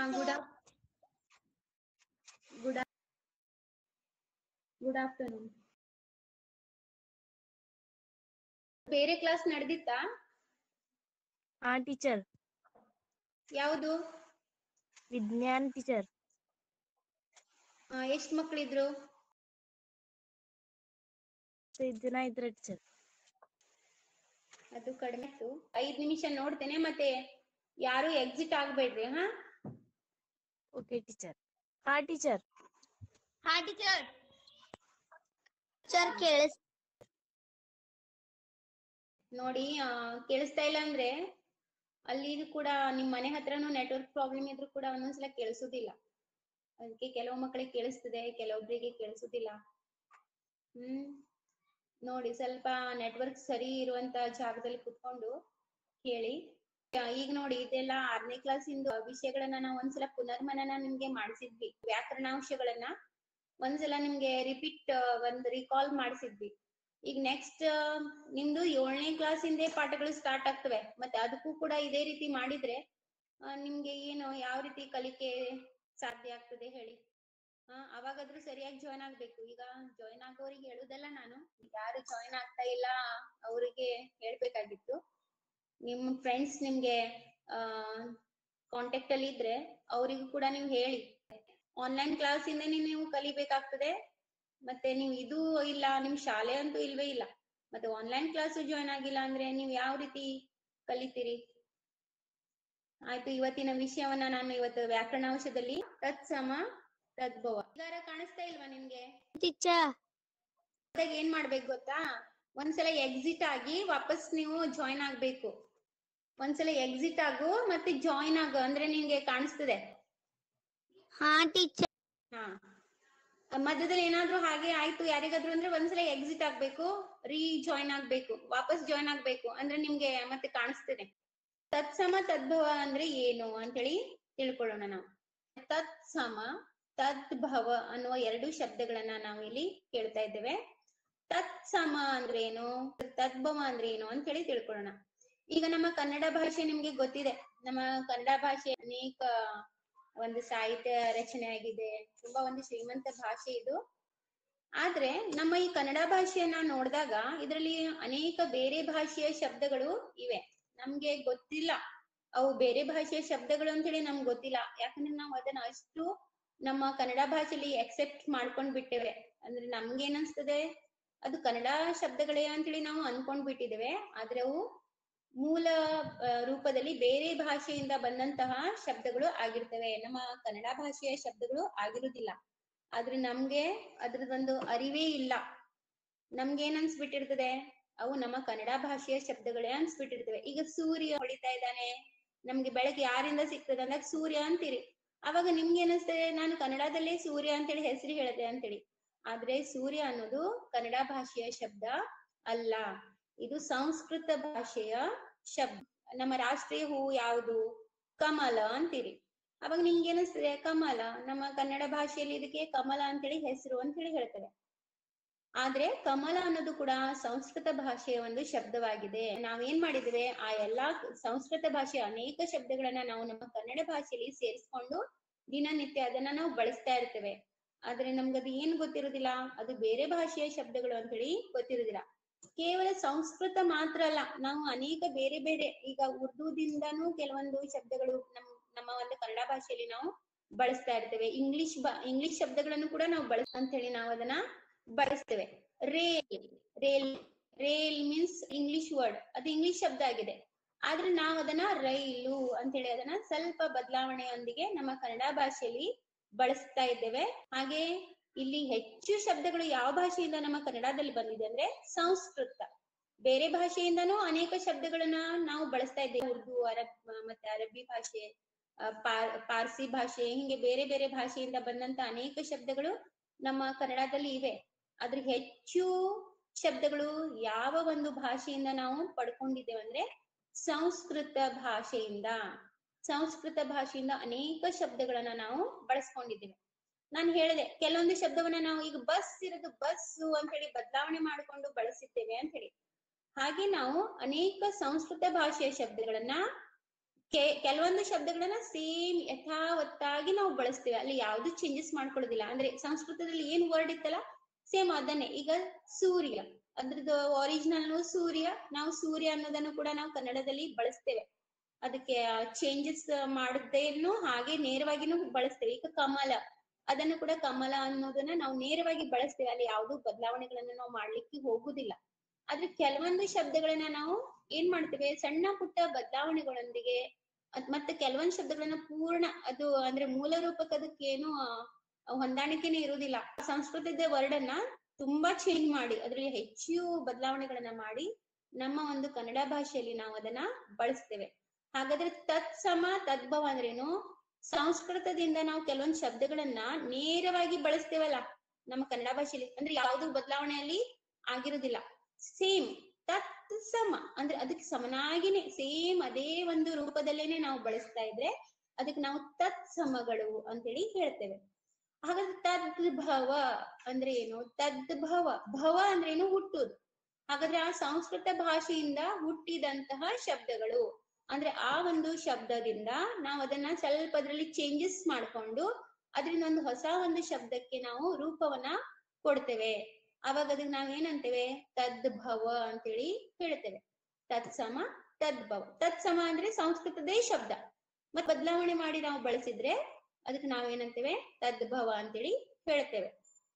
Good good good afternoon ಬೇರೆ class ನಡೆದಿತ್ತಾ ಹಾ ಟೀಚರ್ ಯಾವುದು ವಿಜ್ಞಾನ್ ಟೀಚರ್ ಎಷ್ಟ್ ಮಕ್ಳಿದ್ರು ಐದ್ ಜನ ಇದ್ರ ಟೀಚರ್ ಅದು ಕಡಿಮೆ ಇತ್ತು ಐದ್ ನಿಮಿಷ ನೋಡ್ತೇನೆ ಮತ್ತೆ ಯಾರು ಎಕ್ಸಿಟ್ ಆಗ್ಬೇಡ್ರಿ ಹಾ ಓಕೆ ಟೀಚರ್ ಹಾ ಟೀಚರ್ ಹಾ ಟೀಚರ್ ಸರ್ ಕೇಳಿಸ್ ನೋಡಿ ಆ, ಕೇಳಿಸ್ತಾ ಇಲ್ಲ ಅಂದ್ರೆ ಅಲ್ಲಿ ಕೂಡ ನಿಮ್ ಮನೆ ಹತ್ರನೂ ನೆಟ್ವರ್ಕ್ ಪ್ರಾಬ್ಲಮ್ ಇದ್ರು ಕೂಡ ಒಂದೊಂದ್ಸಲ ಕೇಳಿಸೋದಿಲ್ಲ ಅದಕ್ಕೆ ಕೆಲವು ಮಕ್ಕಳಿಗೆ ಕೇಳಿಸ್ತದೆ ಕೆಲವೊಬ್ರಿಗೆ ಕೇಳಿಸೋದಿಲ್ಲ ಹ್ಮ್ ನೋಡಿ ಸ್ವಲ್ಪ ನೆಟ್ವರ್ಕ್ ಸರಿ ಇರುವಂತ ಜಾಗದಲ್ಲಿ ಕುತ್ಕೊಂಡು ಕೇಳಿ ಆ, ಈಗ ನೋಡಿ ಇದೆಲ್ಲ ಆರನೇ ಕ್ಲಾಸ್ ಇಂದು ವಿಷಯಗಳನ್ನ ನಾವು ಒಂದ್ಸಲ ಪುನರ್ಮನನ ನಿಮ್ಗೆ ಮಾಡಿಸಿದ್ವಿ ವ್ಯಾಕರಣಾಂಶಗಳನ್ನ ಒಂದ್ಸಲ ನಿಮ್ಗೆ ರಿಪೀಟ್ ಒಂದ್ ರಿಕಾಲ್ ಮಾಡಿಸಿದ್ವಿ ಈಗ ನೆಕ್ಸ್ಟ್ ನಿಮ್ದು ಏಳನೇ ಕ್ಲಾಸ್ ಇಂದೇ ಪಾಠಗಳು ಸ್ಟಾರ್ಟ್ ಆಗ್ತವೆ ಮತ್ತೆ ಅದಕ್ಕೂ ಕೂಡ ಇದೇ ರೀತಿ ಮಾಡಿದ್ರೆ ಆ, ನಿಮ್ಗೆ ಏನು ಯಾವ ರೀತಿ ಕಲಿಕೆ ಸಾಧ್ಯ ಆಗ್ತದೆ ಹೇಳಿ ಆ ಅವಾಗಾದ್ರೂ ಸರಿಯಾಗಿ ಜಾಯ್ನ್ ಆಗ್ಬೇಕು ಈಗ ಜಾಯ್ನ್ ಆಗೋರಿಗೆ ಹೇಳುದಲ್ಲ ನಾನು ಯಾರು ಜಾಯ್ನ್ ಆಗ್ತಾ ಇಲ್ಲ ಅವರಿಗೆ ಹೇಳ್ಬೇಕಾಗಿತ್ತು ನಿಮ್ ಫ್ರೆಂಡ್ಸ್ ನಿಮ್ಗೆ ಆ ಕಾಂಟ್ಯಾಕ್ಟ್ ಅಲ್ಲಿ ಇದ್ರೆ ಅವರಿಗೂ ಕೂಡ ನೀವು ಹೇಳಿ ಆನ್ಲೈನ್ ಕ್ಲಾಸ್ ಇಂದನೇ ನೀವು ಕಲಿಬೇಕಾಗ್ತದೆ ಮತ್ತೆ ನೀವು ಇದು ಇಲ್ಲ ನಿಮ್ ಶಾಲೆ ಅಂತೂ ಇಲ್ವೇ ಇಲ್ಲ ಮತ್ತೆ ಆನ್ಲೈನ್ ಕ್ಲಾಸ್ ಜಾಯ್ನ್ ಆಗಿಲ್ಲ ಅಂದ್ರೆ ನೀವು ಯಾವ ರೀತಿ ಕಲಿತೀರಿ ಆಯ್ತು ಇವತ್ತಿನ ವಿಷಯವನ್ನ ನಾನು ಇವತ್ತು ವ್ಯಾಕರಣಾಂಶದಲ್ಲಿ ತತ್ಸಮ ತದ್ಭವ ಈಗಾರ ಕಾಣಿಸ್ತಾ ಇಲ್ವಾ ನಿಮ್ಗೆ ಟೀಚರ್ ಅದಾಗ ಏನ್ ಮಾಡ್ಬೇಕು ಗೊತ್ತಾ ಒಂದ್ಸಲ ಎಕ್ಸಿಟ್ ಆಗಿ ವಾಪಸ್ ನೀವು ಜಾಯ್ನ್ ಆಗ್ಬೇಕು ಒಂದ್ಸಲ ಎಕ್ಸಿಟ್ ಆಗು ಮತ್ತೆ ಜಾಯ್ನ್ ಆಗು ಅಂದ್ರೆ ನಿನ್ಗೆ ಕಾಣಿಸ್ತದೆ ಹಾ ಟೀಚರ್ ಹಾ ಮಧ್ಯದಲ್ಲಿ ಏನಾದ್ರೂ ಹಾಗೆ ಆಯ್ತು ಯಾರಿಗಾದ್ರೂ ಅಂದ್ರೆ ಒಂದ್ಸಲ ಎಕ್ಸಿಟ್ ಆಗ್ಬೇಕು ರೀ ಜಾಯ್ನ್ ಆಗ್ಬೇಕು ವಾಪಸ್ ಜಾಯ್ನ್ ಆಗ್ಬೇಕು ಅಂದ್ರೆ ನಿಮ್ಗೆ ಮತ್ತೆ ಕಾಣಿಸ್ತದೆ ತತ್ಸಮ ತದ್ಭವ ಅಂದ್ರೆ ಏನು ಅಂತೇಳಿ ತಿಳ್ಕೊಳ್ಳೋಣ ನಾವು ತತ್ಸಮ ತದ್ಭವ ಅನ್ನುವ ಎರಡು ಶಬ್ದಗಳನ್ನ ನಾವು ಇಲ್ಲಿ ಕೇಳ್ತಾ ಇದ್ದೇವೆ ತತ್ಸಮ ಅಂದ್ರೆ ಏನು ತದ್ಭವ ಅಂದ್ರೆ ಏನು ಅಂತ ಹೇಳಿ ತಿಳ್ಕೊಳ್ಳೋಣ ಈಗ ನಮ್ಮ ಕನ್ನಡ ಭಾಷೆ ನಿಮ್ಗೆ ಗೊತ್ತಿದೆ ನಮ್ಮ ಕನ್ನಡ ಭಾಷೆ ಅನೇಕ ಒಂದು ಸಾಹಿತ್ಯ ರಚನೆ ಆಗಿದೆ ತುಂಬಾ ಒಂದು ಶ್ರೀಮಂತ ಭಾಷೆ ಇದು ಆದ್ರೆ ನಮ್ಮ ಈ ಕನ್ನಡ ಭಾಷೆಯನ್ನ ನೋಡಿದಾಗ ಇದರಲ್ಲಿ ಅನೇಕ ಬೇರೆ ಭಾಷೆಯ ಶಬ್ದಗಳು ಇವೆ ನಮ್ಗೆ ಗೊತ್ತಿಲ್ಲ ಅವು ಬೇರೆ ಭಾಷೆಯ ಶಬ್ದಗಳು ಅಂತ ಹೇಳಿ ನಮ್ಗೆ ಗೊತ್ತಿಲ್ಲ ಯಾಕಂದ್ರೆ ನಾವು ಅದನ್ನ ಅಷ್ಟು ನಮ್ಮ ಕನ್ನಡ ಭಾಷೆಯಲ್ಲಿ ಎಕ್ಸೆಪ್ಟ್ ಮಾಡ್ಕೊಂಡ್ ಬಿಟ್ಟೇವೆ ಅಂದ್ರೆ ನಮ್ಗೆ ಏನನ್ಸ್ತದೆ ಅದು ಕನ್ನಡ ಶಬ್ದಗಳೇ ಅಂತೇಳಿ ನಾವು ಅನ್ಕೊಂಡ್ ಬಿಟ್ಟಿದ್ದೇವೆ ಆದ್ರೆ ಅವು ಮೂಲ ಆ, ರೂಪದಲ್ಲಿ ಬೇರೆ ಭಾಷೆಯಿಂದ ಬಂದಂತಹ ಶಬ್ದಗಳು ಆಗಿರ್ತವೆ ನಮ್ಮ ಕನ್ನಡ ಭಾಷೆಯ ಶಬ್ದಗಳು ಆಗಿರುವುದಿಲ್ಲ ಆದ್ರೆ ನಮ್ಗೆ ಅದ್ರದೊಂದು ಅರಿವೇ ಇಲ್ಲ ನಮ್ಗೆ ಏನ್ ಅನ್ಸ್ಬಿಟ್ಟಿರ್ತದೆ ಅವು ನಮ್ಮ ಕನ್ನಡ ಭಾಷೆಯ ಶಬ್ದಗಳೇ ಅನ್ಸ್ಬಿಟ್ಟಿರ್ತವೆ ಈಗ ಸೂರ್ಯ ಹೊಡಿತಾ ಇದ್ದಾನೆ ನಮ್ಗೆ ಬೆಳಗ್ಗೆ ಯಾರಿಂದ ಸಿಗ್ತದೆ ಅಂದಾಗ ಸೂರ್ಯ ಅಂತೀರಿ ಅವಾಗ ನಿಮ್ಗೆ ಏನಿಸ್ತದೆ ನಾನು ಕನ್ನಡದಲ್ಲೇ ಸೂರ್ಯ ಅಂತೇಳಿ ಹೆಸರು ಹೇಳಿದೆ ಅಂತೇಳಿ ಆದ್ರೆ ಸೂರ್ಯ ಅನ್ನೋದು ಕನ್ನಡ ಭಾಷೆಯ ಶಬ್ದ ಅಲ್ಲ ಇದು ಸಂಸ್ಕೃತ ಭಾಷೆಯ ಶಬ್ದ ನಮ್ಮ ರಾಷ್ಟ್ರೀಯ ಹೂವು ಯಾವುದು ಕಮಲ ಅಂತೀರಿ ಅವಾಗ ನಿಮ್ಗೆ ಏನಿಸ್ತದೆ ಕಮಲ ನಮ್ಮ ಕನ್ನಡ ಭಾಷೆಯಲ್ಲಿ ಇದಕ್ಕೆ ಕಮಲ ಅಂತೇಳಿ ಹೆಸರು ಅಂತ ಹೇಳಿ ಹೇಳ್ತೇವೆ ಆದ್ರೆ ಕಮಲ ಅನ್ನೋದು ಕೂಡ ಸಂಸ್ಕೃತ ಭಾಷೆಯ ಒಂದು ಶಬ್ದವಾಗಿದೆ ನಾವೇನ್ ಮಾಡಿದ್ದೇವೆ ಆ ಎಲ್ಲಾ ಸಂಸ್ಕೃತ ಭಾಷೆಯ ಅನೇಕ ಶಬ್ದಗಳನ್ನ ನಾವು ನಮ್ಮ ಕನ್ನಡ ಭಾಷೆಯಲ್ಲಿ ಸೇರಿಸ್ಕೊಂಡು ದಿನನಿತ್ಯ ಅದನ್ನ ನಾವು ಬಳಸ್ತಾ ಇರ್ತೇವೆ ಆದ್ರೆ ನಮ್ಗದು ಏನ್ ಗೊತ್ತಿರೋದಿಲ್ಲ ಅದು ಬೇರೆ ಭಾಷೆಯ ಶಬ್ದಗಳು ಅಂತ ಹೇಳಿ ಗೊತ್ತಿರೋದಿಲ್ಲ ಕೇವಲ ಸಂಸ್ಕೃತ ಮಾತ್ರ ಅಲ್ಲ ನಾವು ಅನೇಕ ಬೇರೆ ಬೇರೆ ಈಗ ಉರ್ದುದಿಂದನೂ ಕೆಲವೊಂದು ಶಬ್ದಗಳು ನಮ್ ನಮ್ಮ ಒಂದು ಕನ್ನಡ ಭಾಷೆಯಲ್ಲಿ ನಾವು ಬಳಸ್ತಾ ಇರ್ತೇವೆ ಇಂಗ್ಲಿಷ್ ಬ ಇಂಗ್ಲಿಷ್ ಶಬ್ದಗಳನ್ನು ಕೂಡ ನಾವು ಬಳಸ್ ಅಂತ ಹೇಳಿ ನಾವು ಅದನ್ನ ಬಳಸ್ತೇವೆ rail rail rail means English word ಅದು ಇಂಗ್ಲಿಷ್ ಶಬ್ದ ಆಗಿದೆ ಆದ್ರೆ ನಾವು ಅದನ್ನ ರೈಲು ಅಂತ ಹೇಳಿ ಅದನ್ನ ಸ್ವಲ್ಪ ಬದಲಾವಣೆಯೊಂದಿಗೆ ನಮ್ಮ ಕನ್ನಡ ಭಾಷೆಯಲ್ಲಿ ಬಳಸ್ತಾ ಇದ್ದೇವೆ ಹಾಗೆ ಇಲ್ಲಿ ಹೆಚ್ಚು ಶಬ್ದಗಳು ಯಾವ ಭಾಷೆಯಿಂದ ನಮ್ಮ ಕನ್ನಡದಲ್ಲಿ ಬಂದಿದೆ ಅಂದ್ರೆ ಸಂಸ್ಕೃತ ಬೇರೆ ಭಾಷೆಯಿಂದನೂ ಅನೇಕ ಶಬ್ದಗಳನ್ನ ನಾವು ಬಳಸ್ತಾ ಇದ್ದೇವೆ ಉರ್ದು ಅರಬ್ ಮತ್ತೆ ಅರಬ್ಬಿ ಭಾಷೆ ಆ, ಪಾರ್- ಪಾರ್ಸಿ ಭಾಷೆ ಹಿಂಗೆ ಬೇರೆ ಬೇರೆ ಭಾಷೆಯಿಂದ ಬಂದಂತ ಅನೇಕ ಶಬ್ದಗಳು ನಮ್ಮ ಕನ್ನಡದಲ್ಲಿ ಇವೆ ಆದ್ರೆ ಹೆಚ್ಚು ಶಬ್ದಗಳು ಯಾವ ಒಂದು ಭಾಷೆಯಿಂದ ನಾವು ಪಡ್ಕೊಂಡಿದ್ದೇವೆ ಅಂದ್ರೆ ಸಂಸ್ಕೃತ ಭಾಷೆಯಿಂದ ಸಂಸ್ಕೃತ ಭಾಷೆಯಿಂದ ಅನೇಕ ಶಬ್ದಗಳನ್ನ ನಾವು ಬಳಸ್ಕೊಂಡಿದ್ದೇವೆ ನಾನು ಹೇಳಿದೆ ಕೆಲವೊಂದು ಶಬ್ದವನ್ನ ನಾವು ಈಗ ಬಸ್ ಇರೋದು ಬಸ್ಸು ಅಂತ ಹೇಳಿ ಬದಲಾವಣೆ ಮಾಡಿಕೊಂಡು ಬಳಸಿದ್ದೇವೆ ಅಂತ ಹೇಳಿ ಹಾಗೆ ನಾವು ಅನೇಕ ಸಂಸ್ಕೃತ ಭಾಷೆಯ ಶಬ್ದಗಳನ್ನ ಕೆ- ಕೆಲವೊಂದು ಶಬ್ದಗಳನ್ನ ಸೇಮ್ ಯಥಾವತ್ತಾಗಿ ನಾವು ಬಳಸ್ತೇವೆ ಅಲ್ಲಿ ಯಾವ್ದು ಚೇಂಜಸ್ ಮಾಡ್ಕೊಳ್ಳೋದಿಲ್ಲ ಅಂದ್ರೆ ಸಂಸ್ಕೃತದಲ್ಲಿ ಏನ್ ವರ್ಡ್ ಇತ್ತಲ್ಲ ಸೇಮ್ ಅದನ್ನೇ ಈಗ ಸೂರ್ಯ ಅದ್ರದ್ದು ಒರಿಜಿನಲ್ ಸೂರ್ಯ ನಾವು ಸೂರ್ಯ ಅನ್ನೋದನ್ನು ಕೂಡ ನಾವು ಕನ್ನಡದಲ್ಲಿ ಬಳಸ್ತೇವೆ ಅದಕ್ಕೆ ಚೇಂಜಸ್ ಮಾಡದೇನು ಹಾಗೆ ನೇರವಾಗಿನೂ ಬಳಸ್ತೇವೆ ಈಗ ಕಮಲ ಅದನ್ನು ಕೂಡ ಕಮಲ ಅನ್ನೋದನ್ನ ನಾವು ನೇರವಾಗಿ ಬಳಸ್ತೇವೆ ಅಲ್ಲಿ ಯಾವ್ದು ಬದಲಾವಣೆಗಳನ್ನ ನಾವು ಮಾಡ್ಲಿಕ್ಕೆ ಹೋಗುದಿಲ್ಲ ಆದ್ರೆ ಕೆಲವೊಂದು ಶಬ್ದಗಳನ್ನ ನಾವು ಏನ್ ಮಾಡ್ತೇವೆ ಸಣ್ಣ ಪುಟ್ಟ ಬದಲಾವಣೆಗಳೊಂದಿಗೆ ಅದ್ ಮತ್ತೆ ಕೆಲವೊಂದು ಶಬ್ದಗಳನ್ನ ಪೂರ್ಣ ಅದು ಅಂದ್ರೆ ಮೂಲ ರೂಪಕ್ಕೆ ಅದಕ್ಕೇನು ಆ, ಹೊಂದಾಣಿಕೆನೇ ಇರುವುದಿಲ್ಲ ಸಂಸ್ಕೃತದ ವರ್ಡ್ ಅನ್ನ ತುಂಬಾ ಚೇಂಜ್ ಮಾಡಿ ಅದ್ರಲ್ಲಿ ಹೆಚ್ಚು ಬದಲಾವಣೆಗಳನ್ನ ಮಾಡಿ ನಮ್ಮ ಒಂದು ಕನ್ನಡ ಭಾಷೆಯಲ್ಲಿ ನಾವು ಅದನ್ನ ಬಳಸ್ತೇವೆ ಹಾಗಾದ್ರೆ ತತ್ಸಮ ತದ್ಭವ ಅಂದ್ರೇನು ಸಂಸ್ಕೃತದಿಂದ ನಾವು ಕೆಲವೊಂದು ಶಬ್ದಗಳನ್ನ ನೇರವಾಗಿ ಬಳಸ್ತೇವಲ್ಲ ನಮ್ಮ ಕನ್ನಡ ಭಾಷೆಯಲ್ಲಿ ಅಂದ್ರೆ ಯಾವ್ದು ಬದಲಾವಣೆಯಲ್ಲಿ ಆಗಿರೋದಿಲ್ಲ ಸೇಮ್ ತತ್ ಸಮ ಅಂದ್ರೆ ಅದಕ್ಕೆ ಸಮನಾಗಿನೇ ಸೇಮ್ ಅದೇ ಒಂದು ರೂಪದಲ್ಲೇನೆ ನಾವು ಬಳಸ್ತಾ ಇದ್ರೆ ಅದಕ್ಕೆ ನಾವು ತತ್ಸಮಗಳು ಅಂತೇಳಿ ಹೇಳ್ತೇವೆ ಹಾಗಾದ್ರೆ ತದ್ಭವ ಅಂದ್ರೆ ಏನು ತದ್ಭವ ಭವ ಅಂದ್ರೆ ಏನು ಹುಟ್ಟುದು ಹಾಗಾದ್ರೆ ಆ ಸಂಸ್ಕೃತ ಭಾಷೆಯಿಂದ ಹುಟ್ಟಿದಂತಹ ಶಬ್ದಗಳು ಅಂದ್ರೆ ಆ ಒಂದು ಶಬ್ದದಿಂದ ನಾವು ಅದನ್ನ ಸ್ವಲ್ಪ ಅದ್ರಲ್ಲಿ ಚೇಂಜಸ್ ಮಾಡ್ಕೊಂಡು ಅದರಿಂದ ಒಂದು ಹೊಸ ಒಂದು ಶಬ್ದಕ್ಕೆ ನಾವು ರೂಪವನ್ನ ಕೊಡ್ತೇವೆ ಅವಾಗ ಅದಕ್ಕೆ ನಾವ್ ಏನಂತೇವೆ ತದ್ಭವ ಅಂತೇಳಿ ಹೇಳ್ತೇವೆ ತತ್ಸಮ ತದ್ಭವ ತತ್ಸಮ ಅಂದ್ರೆ ಸಂಸ್ಕೃತದೇ ಶಬ್ದ ಮತ್ ಬದಲಾವಣೆ ಮಾಡಿ ನಾವು ಬಳಸಿದ್ರೆ ಅದಕ್ಕೆ ನಾವೇನಂತೇವೆ ತದ್ಭವ ಅಂತೇಳಿ ಹೇಳ್ತೇವೆ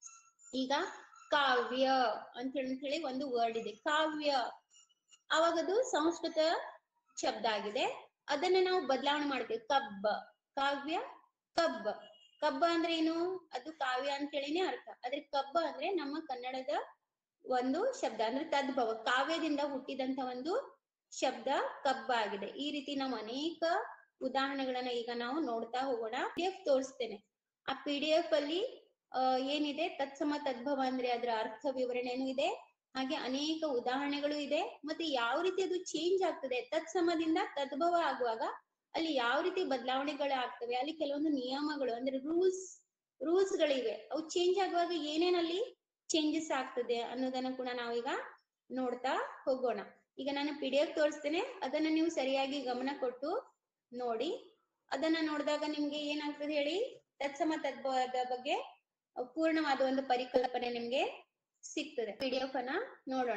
ಈಗ ಕಾವ್ಯ ಅಂತ ಹೇಳಿ ಒಂದು ವರ್ಡ್ ಇದೆ ಕಾವ್ಯ ಅವಾಗ ಅದು ಸಂಸ್ಕೃತ ಶಬ್ದ ಆಗಿದೆ ಅದನ್ನ ನಾವು ಬದಲಾವಣೆ ಮಾಡ್ತೇವೆ ಕಬ್ಬ ಕಾವ್ಯ ಕಬ್ಬ ಕಬ್ಬ ಅಂದ್ರೆ ಏನು ಅದು ಕಾವ್ಯ ಅಂತ ಹೇಳಿನೇ ಅರ್ಥ ಆದ್ರೆ ಕಬ್ಬ ಅಂದ್ರೆ ನಮ್ಮ ಕನ್ನಡದ ಒಂದು ಶಬ್ದ ಅಂದ್ರೆ ತದ್ಭವ ಕಾವ್ಯದಿಂದ ಹುಟ್ಟಿದಂತ ಒಂದು ಶಬ್ದ ಕಬ್ಬ ಆಗಿದೆ ಈ ರೀತಿ ನಾವು ಅನೇಕ ಉದಾಹರಣೆಗಳನ್ನ ಈಗ ನಾವು ನೋಡ್ತಾ ಹೋಗೋಣ ಪಿ ಎಫ್ ತೋರಿಸ್ತೇನೆ ಆ ಪಿ ಡಿ ಎಫ್ ಅಲ್ಲಿ ಆ, ಏನಿದೆ ತತ್ಸಮ ತದ್ಭವ ಅಂದ್ರೆ ಅದರ ಅರ್ಥ ವಿವರಣೆನೂ ಇದೆ ಹಾಗೆ ಅನೇಕ ಉದಾಹರಣೆಗಳು ಇದೆ ಮತ್ತೆ ಯಾವ ರೀತಿ ಅದು ಚೇಂಜ್ ಆಗ್ತದೆ ತತ್ಸಮದಿಂದ ತದ್ಭವ ಆಗುವಾಗ ಅಲ್ಲಿ ಯಾವ ರೀತಿ ಬದಲಾವಣೆಗಳು ಆಗ್ತವೆ ಅಲ್ಲಿ ಕೆಲವೊಂದು ನಿಯಮಗಳು ಅಂದ್ರೆ ರೂಲ್ಸ್ ರೂಲ್ಸ್ ಗಳಿವೆ ಅವು ಚೇಂಜ್ ಆಗುವಾಗ ಏನೇನಲ್ಲಿ ಚೇಂಜಸ್ ಆಗ್ತದೆ ಅನ್ನೋದನ್ನ ಕೂಡ ನಾವೀಗ ನೋಡ್ತಾ ಹೋಗೋಣ ಈಗ ನಾನು ಪಿ ಡಿ ಎಫ್ ತೋರಿಸ್ತೇನೆ ಅದನ್ನ ನೀವು ಸರಿಯಾಗಿ ಗಮನ ಕೊಟ್ಟು ನೋಡಿ ಅದನ್ನ ನೋಡಿದಾಗ ನಿಮ್ಗೆ ಏನಾಗ್ತದೆ ಹೇಳಿ ತತ್ಸಮ ತದ್ಭವದ ಬಗ್ಗೆ ಪೂರ್ಣವಾದ ಒಂದು ಪರಿಕಲ್ಪನೆ ನಿಮ್ಗೆ ಸಿಗ್ತದೆ ಪಿ ಡಿ ಎಫ್ ಅನ್ನ ನೋಡೋಣ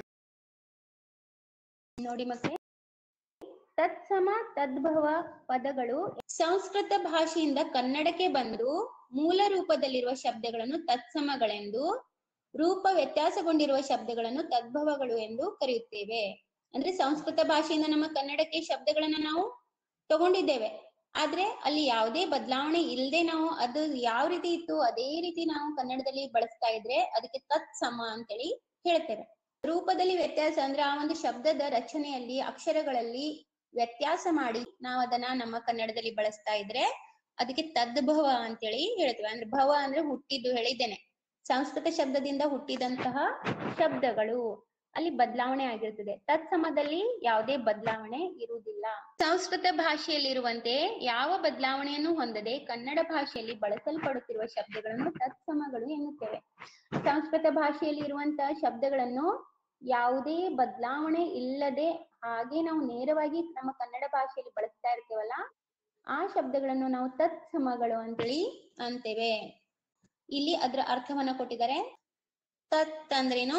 ನೋಡಿ ಮತ್ತೆ ತತ್ಸಮ ತದ್ಭವ ಪದಗಳು ಸಂಸ್ಕೃತ ಭಾಷೆಯಿಂದ ಕನ್ನಡಕ್ಕೆ ಬಂದು ಮೂಲ ರೂಪದಲ್ಲಿರುವ ಶಬ್ದಗಳನ್ನು ತತ್ಸಮಗಳೆಂದು ರೂಪ ವ್ಯತ್ಯಾಸಗೊಂಡಿರುವ ಶಬ್ದಗಳನ್ನು ತದ್ಭವಗಳು ಎಂದು ಕರೆಯುತ್ತೇವೆ ಅಂದ್ರೆ ಸಂಸ್ಕೃತ ಭಾಷೆಯಿಂದ ನಮ್ಮ ಕನ್ನಡಕ್ಕೆ ಶಬ್ದಗಳನ್ನ ನಾವು ತಗೊಂಡಿದ್ದೇವೆ ಆದ್ರೆ ಅಲ್ಲಿ ಯಾವುದೇ ಬದಲಾವಣೆ ಇಲ್ಲದೆ ನಾವು ಅದು ಯಾವ ರೀತಿ ಇತ್ತು ಅದೇ ರೀತಿ ನಾವು ಕನ್ನಡದಲ್ಲಿ ಬಳಸ್ತಾ ಇದ್ರೆ ಅದಕ್ಕೆ ತತ್ಸಮ ಅಂತೇಳಿ ಹೇಳ್ತೇವೆ ರೂಪದಲ್ಲಿ ವ್ಯತ್ಯಾಸ ಅಂದ್ರೆ ಆ ಒಂದು ಶಬ್ದದ ರಚನೆಯಲ್ಲಿ ಅಕ್ಷರಗಳಲ್ಲಿ ವ್ಯತ್ಯಾಸ ಮಾಡಿ ನಾವು ಅದನ್ನ ನಮ್ಮ ಕನ್ನಡದಲ್ಲಿ ಬಳಸ್ತಾ ಇದ್ರೆ ಅದಕ್ಕೆ ತದ್ಭವ ಅಂತೇಳಿ ಹೇಳ್ತೇವೆ ಅಂದ್ರೆ ಭವ ಅಂದ್ರೆ ಹುಟ್ಟಿದ್ದು ಹೇಳಿದ್ದೇನೆ ಸಂಸ್ಕೃತ ಶಬ್ದದಿಂದ ಹುಟ್ಟಿದಂತಹ ಶಬ್ದಗಳು ಅಲ್ಲಿ ಬದಲಾವಣೆ ಆಗಿರ್ತದೆ ತತ್ಸಮದಲ್ಲಿ ಯಾವುದೇ ಬದಲಾವಣೆ ಇರುವುದಿಲ್ಲ ಸಂಸ್ಕೃತ ಭಾಷೆಯಲ್ಲಿರುವಂತೆ ಯಾವ ಬದಲಾವಣೆಯನ್ನು ಹೊಂದದೆ ಕನ್ನಡ ಭಾಷೆಯಲ್ಲಿ ಬಳಸಲ್ಪಡುತ್ತಿರುವ ಶಬ್ದಗಳನ್ನು ತತ್ಸಮಗಳು ಎನ್ನುತ್ತೇವೆ ಸಂಸ್ಕೃತ ಭಾಷೆಯಲ್ಲಿ ಇರುವಂತಹ ಶಬ್ದಗಳನ್ನು ಯಾವುದೇ ಬದಲಾವಣೆ ಇಲ್ಲದೆ ಹಾಗೆ ನಾವು ನೇರವಾಗಿ ನಮ್ಮ ಕನ್ನಡ ಭಾಷೆಯಲ್ಲಿ ಬಳಸ್ತಾ ಇರ್ತೇವಲ್ಲ ಆ ಶಬ್ದಗಳನ್ನು ನಾವು ತತ್ಸಮಗಳು ಅಂತೇಳಿ ಅಂತೇವೆ ಇಲ್ಲಿ ಅದರ ಅರ್ಥವನ್ನ ಕೊಟ್ಟಿದ್ದಾರೆ ತತ್ ಅಂದ್ರೇನು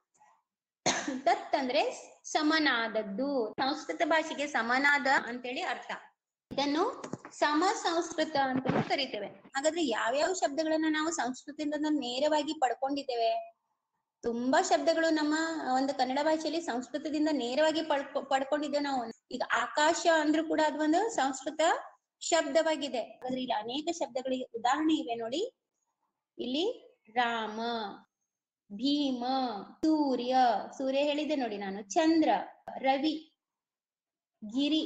ತತ್ ಅಂದ್ರೆ ಸಮನಾದದ್ದು ಸಂಸ್ಕೃತ ಭಾಷೆಗೆ ಸಮನಾದ ಅಂತೇಳಿ ಅರ್ಥ ಇದನ್ನು ಸಮ ಸಂಸ್ಕೃತ ಅಂತ ಕರಿತೇವೆ ಹಾಗಾದ್ರೆ ಯಾವ್ಯಾವ ಶಬ್ದಗಳನ್ನ ನಾವು ಸಂಸ್ಕೃತದಿಂದ ನೇರವಾಗಿ ಪಡ್ಕೊಂಡಿದ್ದೇವೆ ತುಂಬಾ ಶಬ್ದಗಳು ನಮ್ಮ ಒಂದು ಕನ್ನಡ ಭಾಷೆಯಲ್ಲಿ ಸಂಸ್ಕೃತದಿಂದ ನೇರವಾಗಿ ಪಡ್ಕೊ ಪಡ್ಕೊಂಡಿದ್ದೇವೆ ನಾವು ಈಗ ಆಕಾಶ ಅಂದ್ರೂ ಕೂಡ ಅದು ಒಂದು ಸಂಸ್ಕೃತ ಶಬ್ದವಾಗಿದೆ ಹಾಗಾದ್ರೆ ಇಲ್ಲಿ ಅನೇಕ ಶಬ್ದಗಳಿಗೆ ಉದಾಹರಣೆ ಇವೆ ನೋಡಿ ಇಲ್ಲಿ ರಾಮ ಭೀಮ ಸೂರ್ಯ ಸೂರ್ಯ ಹೇಳಿದೆ ನೋಡಿ ನಾನು ಚಂದ್ರ ರವಿ ಗಿರಿ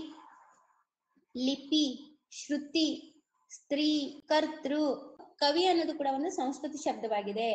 ಲಿಪಿ ಶ್ರುತಿ ಸ್ತ್ರೀ ಕರ್ತೃ ಕವಿ ಅನ್ನೋದು ಕೂಡ ಒಂದು ಸಂಸ್ಕೃತ ಶಬ್ದವಾಗಿದೆ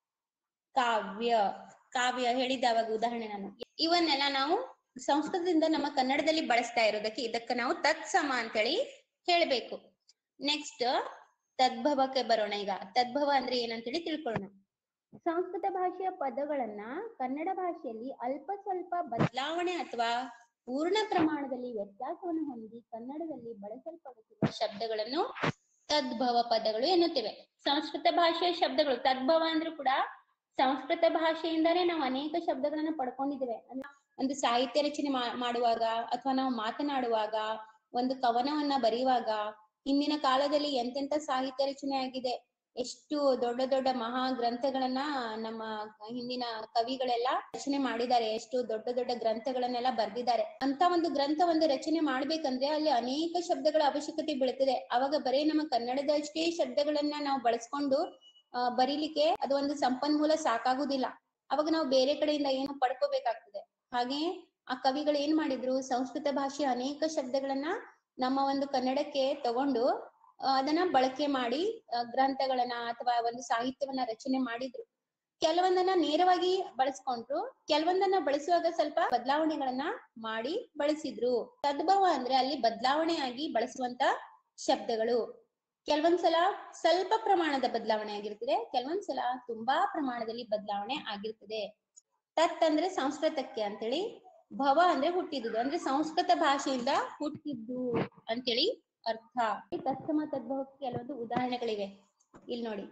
ಕಾವ್ಯ ಕಾವ್ಯ ಹೇಳಿದ ಅವಾಗ ಉದಾಹರಣೆ ನಾನು ಇವನ್ನೆಲ್ಲ ನಾವು ಸಂಸ್ಕೃತದಿಂದ ನಮ್ಮ ಕನ್ನಡದಲ್ಲಿ ಬಳಸ್ತಾ ಇರೋದಕ್ಕೆ ಇದಕ್ಕೆ ನಾವು ತತ್ಸಮ ಅಂತೇಳಿ ಹೇಳ್ಬೇಕು ನೆಕ್ಸ್ಟ್ ತದ್ಭವಕ್ಕೆ ಬರೋಣ ಈಗ ತದ್ಭವ ಅಂದ್ರೆ ಏನಂತೇಳಿ ತಿಳ್ಕೊಳ್ಳೋಣ ಸಂಸ್ಕೃತ ಭಾಷೆಯ ಪದಗಳನ್ನ ಕನ್ನಡ ಭಾಷೆಯಲ್ಲಿ ಅಲ್ಪ ಸ್ವಲ್ಪ ಬದಲಾವಣೆ ಅಥವಾ ಪೂರ್ಣ ಪ್ರಮಾಣದಲ್ಲಿ ವ್ಯತ್ಯಾಸವನ್ನು ಹೊಂದಿ ಕನ್ನಡದಲ್ಲಿ ಬಳಸಲ್ಪಡುತ್ತಿರುವ ಶಬ್ದಗಳನ್ನು ತದ್ಭವ ಪದಗಳು ಎನ್ನುತ್ತೇವೆ ಸಂಸ್ಕೃತ ಭಾಷೆಯ ಶಬ್ದಗಳು ತದ್ಭವ ಅಂದ್ರೂ ಕೂಡ ಸಂಸ್ಕೃತ ಭಾಷೆಯಿಂದಾನೇ ನಾವು ಅನೇಕ ಶಬ್ದಗಳನ್ನ ಪಡ್ಕೊಂಡಿದ್ದೇವೆ ಅಂದ್ರೆ ಒಂದು ಸಾಹಿತ್ಯ ರಚನೆ ಮಾ- ಮಾಡುವಾಗ ಅಥವಾ ನಾವು ಮಾತನಾಡುವಾಗ ಒಂದು ಕವನವನ್ನ ಬರೆಯುವಾಗ ಹಿಂದಿನ ಕಾಲದಲ್ಲಿ ಎಂತೆಂತ ಸಾಹಿತ್ಯ ರಚನೆ ಆಗಿದೆ ಎಷ್ಟು ದೊಡ್ಡ ದೊಡ್ಡ ಮಹಾ ಗ್ರಂಥಗಳನ್ನ ನಮ್ಮ ಹಿಂದಿನ ಕವಿಗಳೆಲ್ಲ ರಚನೆ ಮಾಡಿದ್ದಾರೆ ಎಷ್ಟು ದೊಡ್ಡ ದೊಡ್ಡ ಗ್ರಂಥಗಳನ್ನೆಲ್ಲ ಬರ್ದಿದ್ದಾರೆ ಅಂತ ಒಂದು ಗ್ರಂಥ ಒಂದು ರಚನೆ ಮಾಡ್ಬೇಕಂದ್ರೆ ಅಲ್ಲಿ ಅನೇಕ ಶಬ್ದಗಳ ಅವಶ್ಯಕತೆ ಬೀಳ್ತದೆ ಅವಾಗ ಬರೀ ನಮ್ಮ ಕನ್ನಡದಷ್ಟೇ ಶಬ್ದಗಳನ್ನ ನಾವು ಬಳಸ್ಕೊಂಡು ಆ, ಬರೀಲಿಕ್ಕೆ ಅದು ಒಂದು ಸಂಪನ್ಮೂಲ ಸಾಕಾಗುದಿಲ್ಲ ಅವಾಗ ನಾವು ಬೇರೆ ಕಡೆಯಿಂದ ಏನು ಪಡ್ಕೋಬೇಕಾಗ್ತದೆ ಹಾಗೆ ಆ ಕವಿಗಳು ಏನ್ ಮಾಡಿದ್ರು ಸಂಸ್ಕೃತ ಭಾಷೆಯ ಅನೇಕ ಶಬ್ದಗಳನ್ನ ನಮ್ಮ ಒಂದು ಕನ್ನಡಕ್ಕೆ ತಗೊಂಡು ಆ, ಅದನ್ನ ಬಳಕೆ ಮಾಡಿ ಆ, ಗ್ರಂಥಗಳನ್ನ ಅಥವಾ ಒಂದು ಸಾಹಿತ್ಯವನ್ನ ರಚನೆ ಮಾಡಿದ್ರು ಕೆಲವೊಂದನ್ನ ನೇರವಾಗಿ ಬಳಸ್ಕೊಂಡ್ರು ಕೆಲವೊಂದನ್ನ ಬಳಸುವಾಗ ಸ್ವಲ್ಪ ಬದಲಾವಣೆಗಳನ್ನ ಮಾಡಿ ಬಳಸಿದ್ರು ತದ್ಭವ ಅಂದ್ರೆ ಅಲ್ಲಿ ಬದಲಾವಣೆಯಾಗಿ ಬಳಸುವಂತ ಶಬ್ದಗಳು ಕೆಲವೊಂದ್ಸಲ ಸ್ವಲ್ಪ ಪ್ರಮಾಣದ ಬದಲಾವಣೆ ಆಗಿರ್ತದೆ ಕೆಲವೊಂದ್ಸಲ ತುಂಬಾ ಪ್ರಮಾಣದಲ್ಲಿ ಬದಲಾವಣೆ ಆಗಿರ್ತದೆ ತತ್ ಅಂದ್ರೆ ಸಂಸ್ಕೃತಕ್ಕೆ ಅಂತೇಳಿ ಭವ ಅಂದ್ರೆ ಹುಟ್ಟಿದುದು ಅಂದ್ರೆ ಸಂಸ್ಕೃತ ಭಾಷೆಯಿಂದ ಹುಟ್ಟಿದ್ದು ಅಂತೇಳಿ ಅರ್ಥ ಈ ತತ್ಸಮ ತದ್ಭವಕ್ಕೆ ಕೆಲವೊಂದು ಉದಾಹರಣೆಗಳಿವೆ ಇಲ್ಲಿ ನೋಡಿ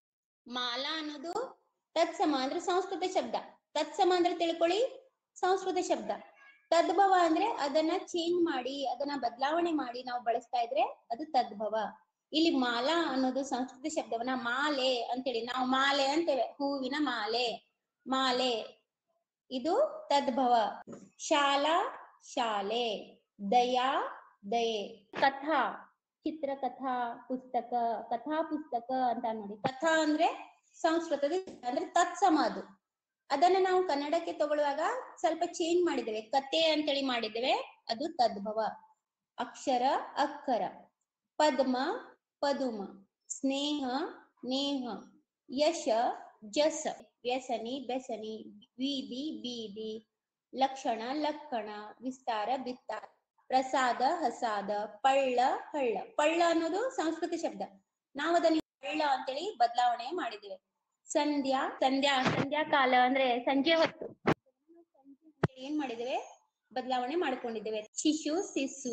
ಮಾಲಾ ಅನ್ನೋದು ತತ್ಸಮ ಅಂದ್ರೆ ಸಂಸ್ಕೃತ ಶಬ್ದ ತತ್ಸಮ ಅಂದ್ರೆ ತಿಳ್ಕೊಳ್ಳಿ ಸಂಸ್ಕೃತ ಶಬ್ದ ತದ್ಭವ ಅಂದ್ರೆ ಅದನ್ನ ಚೇಂಜ್ ಮಾಡಿ ಅದನ್ನ ಬದಲಾವಣೆ ಮಾಡಿ ನಾವು ಬಳಸ್ತಾ ಇದ್ರೆ ಅದು ತದ್ಭವ ಇಲ್ಲಿ ಮಾಲಾ ಅನ್ನೋದು ಸಂಸ್ಕೃತ ಶಬ್ದವನ್ನ ಮಾಲೆ ಅಂತೇಳಿ ನಾವು ಮಾಲೆ ಅಂತೇವೆ ಹೂವಿನ ಮಾಲೆ ಮಾಲೆ ಇದು ತದ್ಭವ ಶಾಲಾ ಶಾಲೆ ದಯಾ ದಯೆ ಕಥಾ ಚಿತ್ರಕಥಾ ಪುಸ್ತಕ ಕಥಾ ಪುಸ್ತಕ ಅಂತ ನೋಡಿ ಕಥಾ ಅಂದ್ರೆ ಸಂಸ್ಕೃತದ ಅಂದ್ರೆ ತತ್ಸಮ ಅದು ಅದನ್ನ ನಾವು ಕನ್ನಡಕ್ಕೆ ತಗೊಳ್ಳುವಾಗ ಸ್ವಲ್ಪ ಚೇಂಜ್ ಮಾಡಿದ್ದೇವೆ ಕತೆ ಅಂತೇಳಿ ಮಾಡಿದ್ದೇವೆ ಅದು ತದ್ಭವ ಅಕ್ಷರ ಅಕ್ಕರ ಪದ್ಮ ಪದುಮ ಸ್ನೇಹ ನೇಹ ಯಶ ಜಸ ವ್ಯಸನಿ ಬೆಸನಿ ಬೀದಿ ಬೀದಿ ಲಕ್ಷಣ ಲಕ್ಕಣ ವಿಸ್ತಾರ ಬಿತ್ತಾರ ಪ್ರಸಾದ ಹಸಾದ ಪಳ್ಳ ಹಳ್ಳ ಪಳ್ಳ ಅನ್ನೋದು ಸಂಸ್ಕೃತ ಶಬ್ದ ನಾವು ಅದನ್ನ ಪಳ್ಳ ಅಂತೇಳಿ ಬದಲಾವಣೆ ಮಾಡಿದ್ದೇವೆ ಸಂಧ್ಯಾ ಸಂಧ್ಯಾ ಸಂಧ್ಯಾ ಕಾಲ ಅಂದ್ರೆ ಸಂಜೆ ಹೊತ್ತು ಸಂಜೆ ಅಂತೇಳಿ ಏನ್ ಮಾಡಿದ್ದೇವೆ ಬದಲಾವಣೆ ಮಾಡ್ಕೊಂಡಿದ್ದೇವೆ ಶಿಶು ಸಿಸು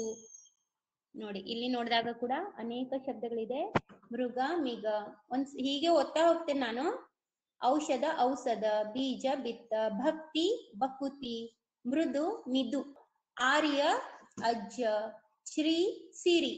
ನೋಡಿ ಇಲ್ಲಿ ನೋಡಿದಾಗ ಕೂಡ ಅನೇಕ ಶಬ್ದಗಳಿದೆ ಮೃಗ ಮಿಗ ಒಂದ್ ಹೀಗೆ ಓದ್ತಾ ಹೋಗ್ತೇನೆ ನಾನು ಔಷಧ ಔಷಧ ಬೀಜ ಬಿತ್ತ ಭಕ್ತಿ ಬಕುತಿ ಮೃದು ಮಿದು ಆರ್ಯ ಅಜ್ಜ ಶ್ರೀ ಸಿರಿ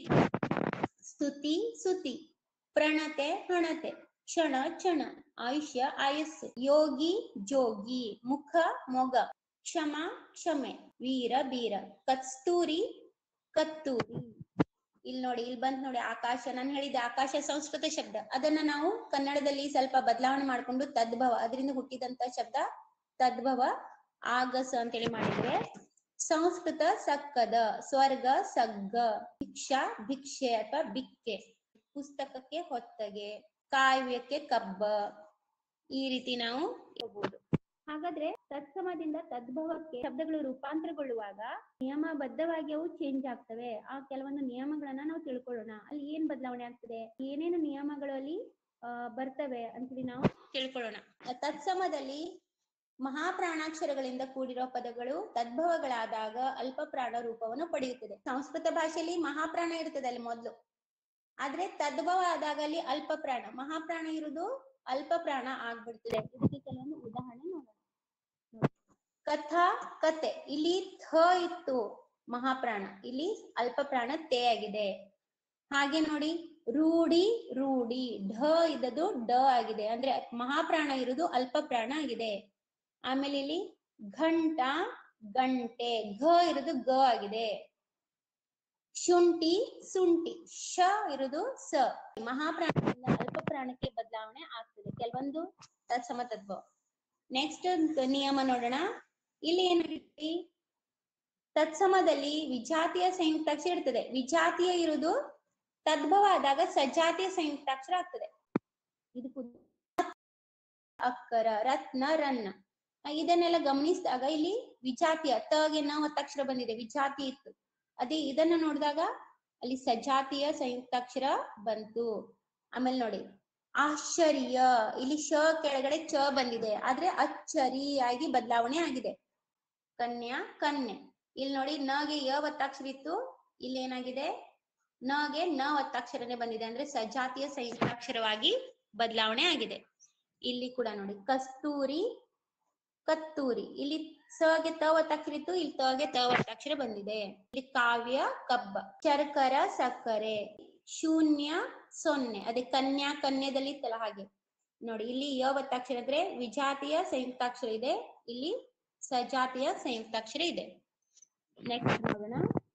ಸ್ತುತಿ ಸುತಿ ಪ್ರಣತೆ ಹಣತೆ ಕ್ಷಣ ಕ್ಷಣ ಆಯುಷ್ಯ ಆಯಸ್ಸು ಯೋಗಿ ಜೋಗಿ ಮುಖ ಮೊಗ ಕ್ಷಮ ಕ್ಷಮೆ ವೀರ ಬೀರ ಕಸ್ತೂರಿ ಕತ್ತೂರಿ ಇಲ್ಲಿ ನೋಡಿ ಇಲ್ಲಿ ಬಂತ್ ನೋಡಿ ಆಕಾಶ ನಾನು ಹೇಳಿದೆ ಆಕಾಶ ಸಂಸ್ಕೃತ ಶಬ್ದ ಅದನ್ನ ನಾವು ಕನ್ನಡದಲ್ಲಿ ಸ್ವಲ್ಪ ಬದಲಾವಣೆ ಮಾಡ್ಕೊಂಡು ತದ್ಭವ ಅದರಿಂದ ಹುಟ್ಟಿದಂತ ಶಬ್ದ ತದ್ಭವ ಆಗಸ ಅಂತೇಳಿ ಮಾಡಿದ್ರೆ ಸಂಸ್ಕೃತ ಸಕ್ಕದ ಸ್ವರ್ಗ ಸಗ್ಗ ಭಿಕ್ಷಾ ಭಿಕ್ಷೆ ಅಥವಾ ಬಿಕ್ಕೆ ಪುಸ್ತಕಕ್ಕೆ ಹೊತ್ತಗೆ ಕಾವ್ಯಕ್ಕೆ ಕಬ್ಬ ಈ ರೀತಿ ನಾವು ಹೋಗ್ಬೋದು ಹಾಗಾದ್ರೆ ತತ್ಸಮದಿಂದ ತದ್ಭವಕ್ಕೆ ಶಬ್ದಗಳು ರೂಪಾಂತರಗೊಳ್ಳುವಾಗ ನಿಯಮಬದ್ಧವಾಗಿ ಅವು ಚೇಂಜ್ ಆಗ್ತವೆ ಆ ಕೆಲವೊಂದು ನಿಯಮಗಳನ್ನ ನಾವು ತಿಳ್ಕೊಳ್ಳೋಣ ಅಲ್ಲಿ ಏನ್ ಬದಲಾವಣೆ ಆಗ್ತದೆ ಏನೇನು ನಿಯಮಗಳು ಅಲ್ಲಿ ಆ ಬರ್ತವೆ ಅಂತೇಳಿ ನಾವು ತಿಳ್ಕೊಳ್ಳೋಣ ತತ್ಸಮದಲ್ಲಿ ಮಹಾಪ್ರಾಣಾಕ್ಷರಗಳಿಂದ ಕೂಡಿರೋ ಪದಗಳು ತದ್ಭವಗಳಾದಾಗ ಅಲ್ಪ ಪ್ರಾಣ ರೂಪವನ್ನು ಪಡೆಯುತ್ತದೆ ಸಂಸ್ಕೃತ ಭಾಷೆಯಲ್ಲಿ ಮಹಾಪ್ರಾಣ ಇರ್ತದೆ ಅಲ್ಲಿ ಮೊದಲು ಆದ್ರೆ ತದ್ಭವ ಆದಾಗ ಅಲ್ಲಿ ಅಲ್ಪ ಪ್ರಾಣ ಮಹಾಪ್ರಾಣ ಇರುವುದು ಅಲ್ಪ ಪ್ರಾಣ ಆಗ್ಬಿಡ್ತದೆ ಇದಕ್ಕೆ ಕೆಲವೊಂದು ಉದಾಹರಣೆ ನೋಡೋಣ ನೋಡಿ. ಕಥಾ ಕತೆ ಇಲ್ಲಿ ಥ ಇತ್ತು ಮಹಾಪ್ರಾಣ ಇಲ್ಲಿ ಅಲ್ಪ ಪ್ರಾಣ ತೇ ಆಗಿದೆ ಹಾಗೆ ನೋಡಿ ರೂಢಿ ರೂಢಿ ಢ ಇದ್ದದು ಡ ಆಗಿದೆ ಅಂದ್ರೆ ಮಹಾಪ್ರಾಣ ಇರುವುದು ಅಲ್ಪ ಪ್ರಾಣ ಆಗಿದೆ ಆಮೇಲೆ ಇಲ್ಲಿ ಘಂಟ ಗಂಟೆ ಘ ಇರುವುದು ಗ ಆಗಿದೆ ಶುಂಠಿ ಸುಂಠಿ ಶ ಇರುವುದು ಸ ಮಹಾಪ್ರಾಣದಿಂದ ಅಲ್ಪ ಪ್ರಾಣಕ್ಕೆ ಬದಲಾವಣೆ ಆಗ್ತದೆ ಕೆಲವೊಂದು ತತ್ಸಮ ತತ್ವ ನೆಕ್ಸ್ಟ್ ನಿಯಮ ನೋಡೋಣ ಇಲ್ಲಿ ಏನಾಗುತ್ತೆ ತತ್ಸಮದಲ್ಲಿ ವಿಜಾತಿಯ ಸಂಯುಕ್ತಾಕ್ಷರ ಇರ್ತದೆ ವಿಜಾತಿಯ ಇರುವುದು ತದ್ಭವ ಆದಾಗ ಸಜಾತಿಯ ಸಂಯುಕ್ತಾಕ್ಷರ ಆಗ್ತದೆ ಇದು ಕೂಡ ಅಕ್ಕರ ರತ್ನ ರನ್ನ ಆ, ಇದನ್ನೆಲ್ಲ ಗಮನಿಸಿದಾಗ ಇಲ್ಲಿ ವಿಜಾತಿಯ ತಗೆ ನಾವು ಒತ್ತಕ್ಷರ ಬಂದಿದೆ ವಿಜಾತಿ ಇತ್ತು ಅದೇ ಇದನ್ನ ನೋಡಿದಾಗ ಅಲ್ಲಿ ಸಜಾತಿಯ ಸಂಯುಕ್ತಾಕ್ಷರ ಬಂತು ಆಮೇಲೆ ನೋಡಿ ಆಶ್ಚರ್ಯ ಇಲ್ಲಿ ಶ ಕೆಳಗಡೆ ಚ ಬಂದಿದೆ ಆದ್ರೆ ಅಚ್ಚರಿ ಆಗಿ ಬದಲಾವಣೆ ಆಗಿದೆ ಕನ್ಯಾ ಕನ್ಯೆ ಇಲ್ಲಿ ನೋಡಿ ನಗೆ ಯ ಒತ್ತಾಕ್ಷರ ಇತ್ತು ಇಲ್ಲಿ ಏನಾಗಿದೆ ನಗೆ ನ ಒತ್ತಾಕ್ಷರನೇ ಬಂದಿದೆ ಅಂದ್ರೆ ಸಜಾತಿಯ ಸಂಯುಕ್ತಾಕ್ಷರವಾಗಿ ಬದಲಾವಣೆ ಆಗಿದೆ ಇಲ್ಲಿ ಕೂಡ ನೋಡಿ ಕಸ್ತೂರಿ ಕತ್ತೂರಿ ಇಲ್ಲಿ ಸಗೆ ತ ಒತ್ತಾಕ್ಷರ ಇತ್ತು ಇಲ್ಲಿ ತಗೆ ತ ಒತ್ತಾಕ್ಷರ ಬಂದಿದೆ ಇಲ್ಲಿ ಕಾವ್ಯ ಕಬ್ಬ ಶರ್ಕರ ಸಕ್ಕರೆ ಶೂನ್ಯ ಸೊನ್ನೆ ಅದೇ ಕನ್ಯಾ ಕನ್ಯದಲ್ಲಿ ಇತ್ತಲ್ಲ ಹಾಗೆ ನೋಡಿ ಇಲ್ಲಿ ಯ ಒತ್ತಾಕ್ಷರ ಇದ್ರೆ ವಿಜಾತಿಯ ಸಂಯುಕ್ತಾಕ್ಷರ ಇದೆ ಇಲ್ಲಿ ಸಜಾತಿಯ ಸಂಯುಕ್ತಾಕ್ಷರ ಇದೆ ನೆಕ್ಸ್ಟ್ ನೋಡೋಣ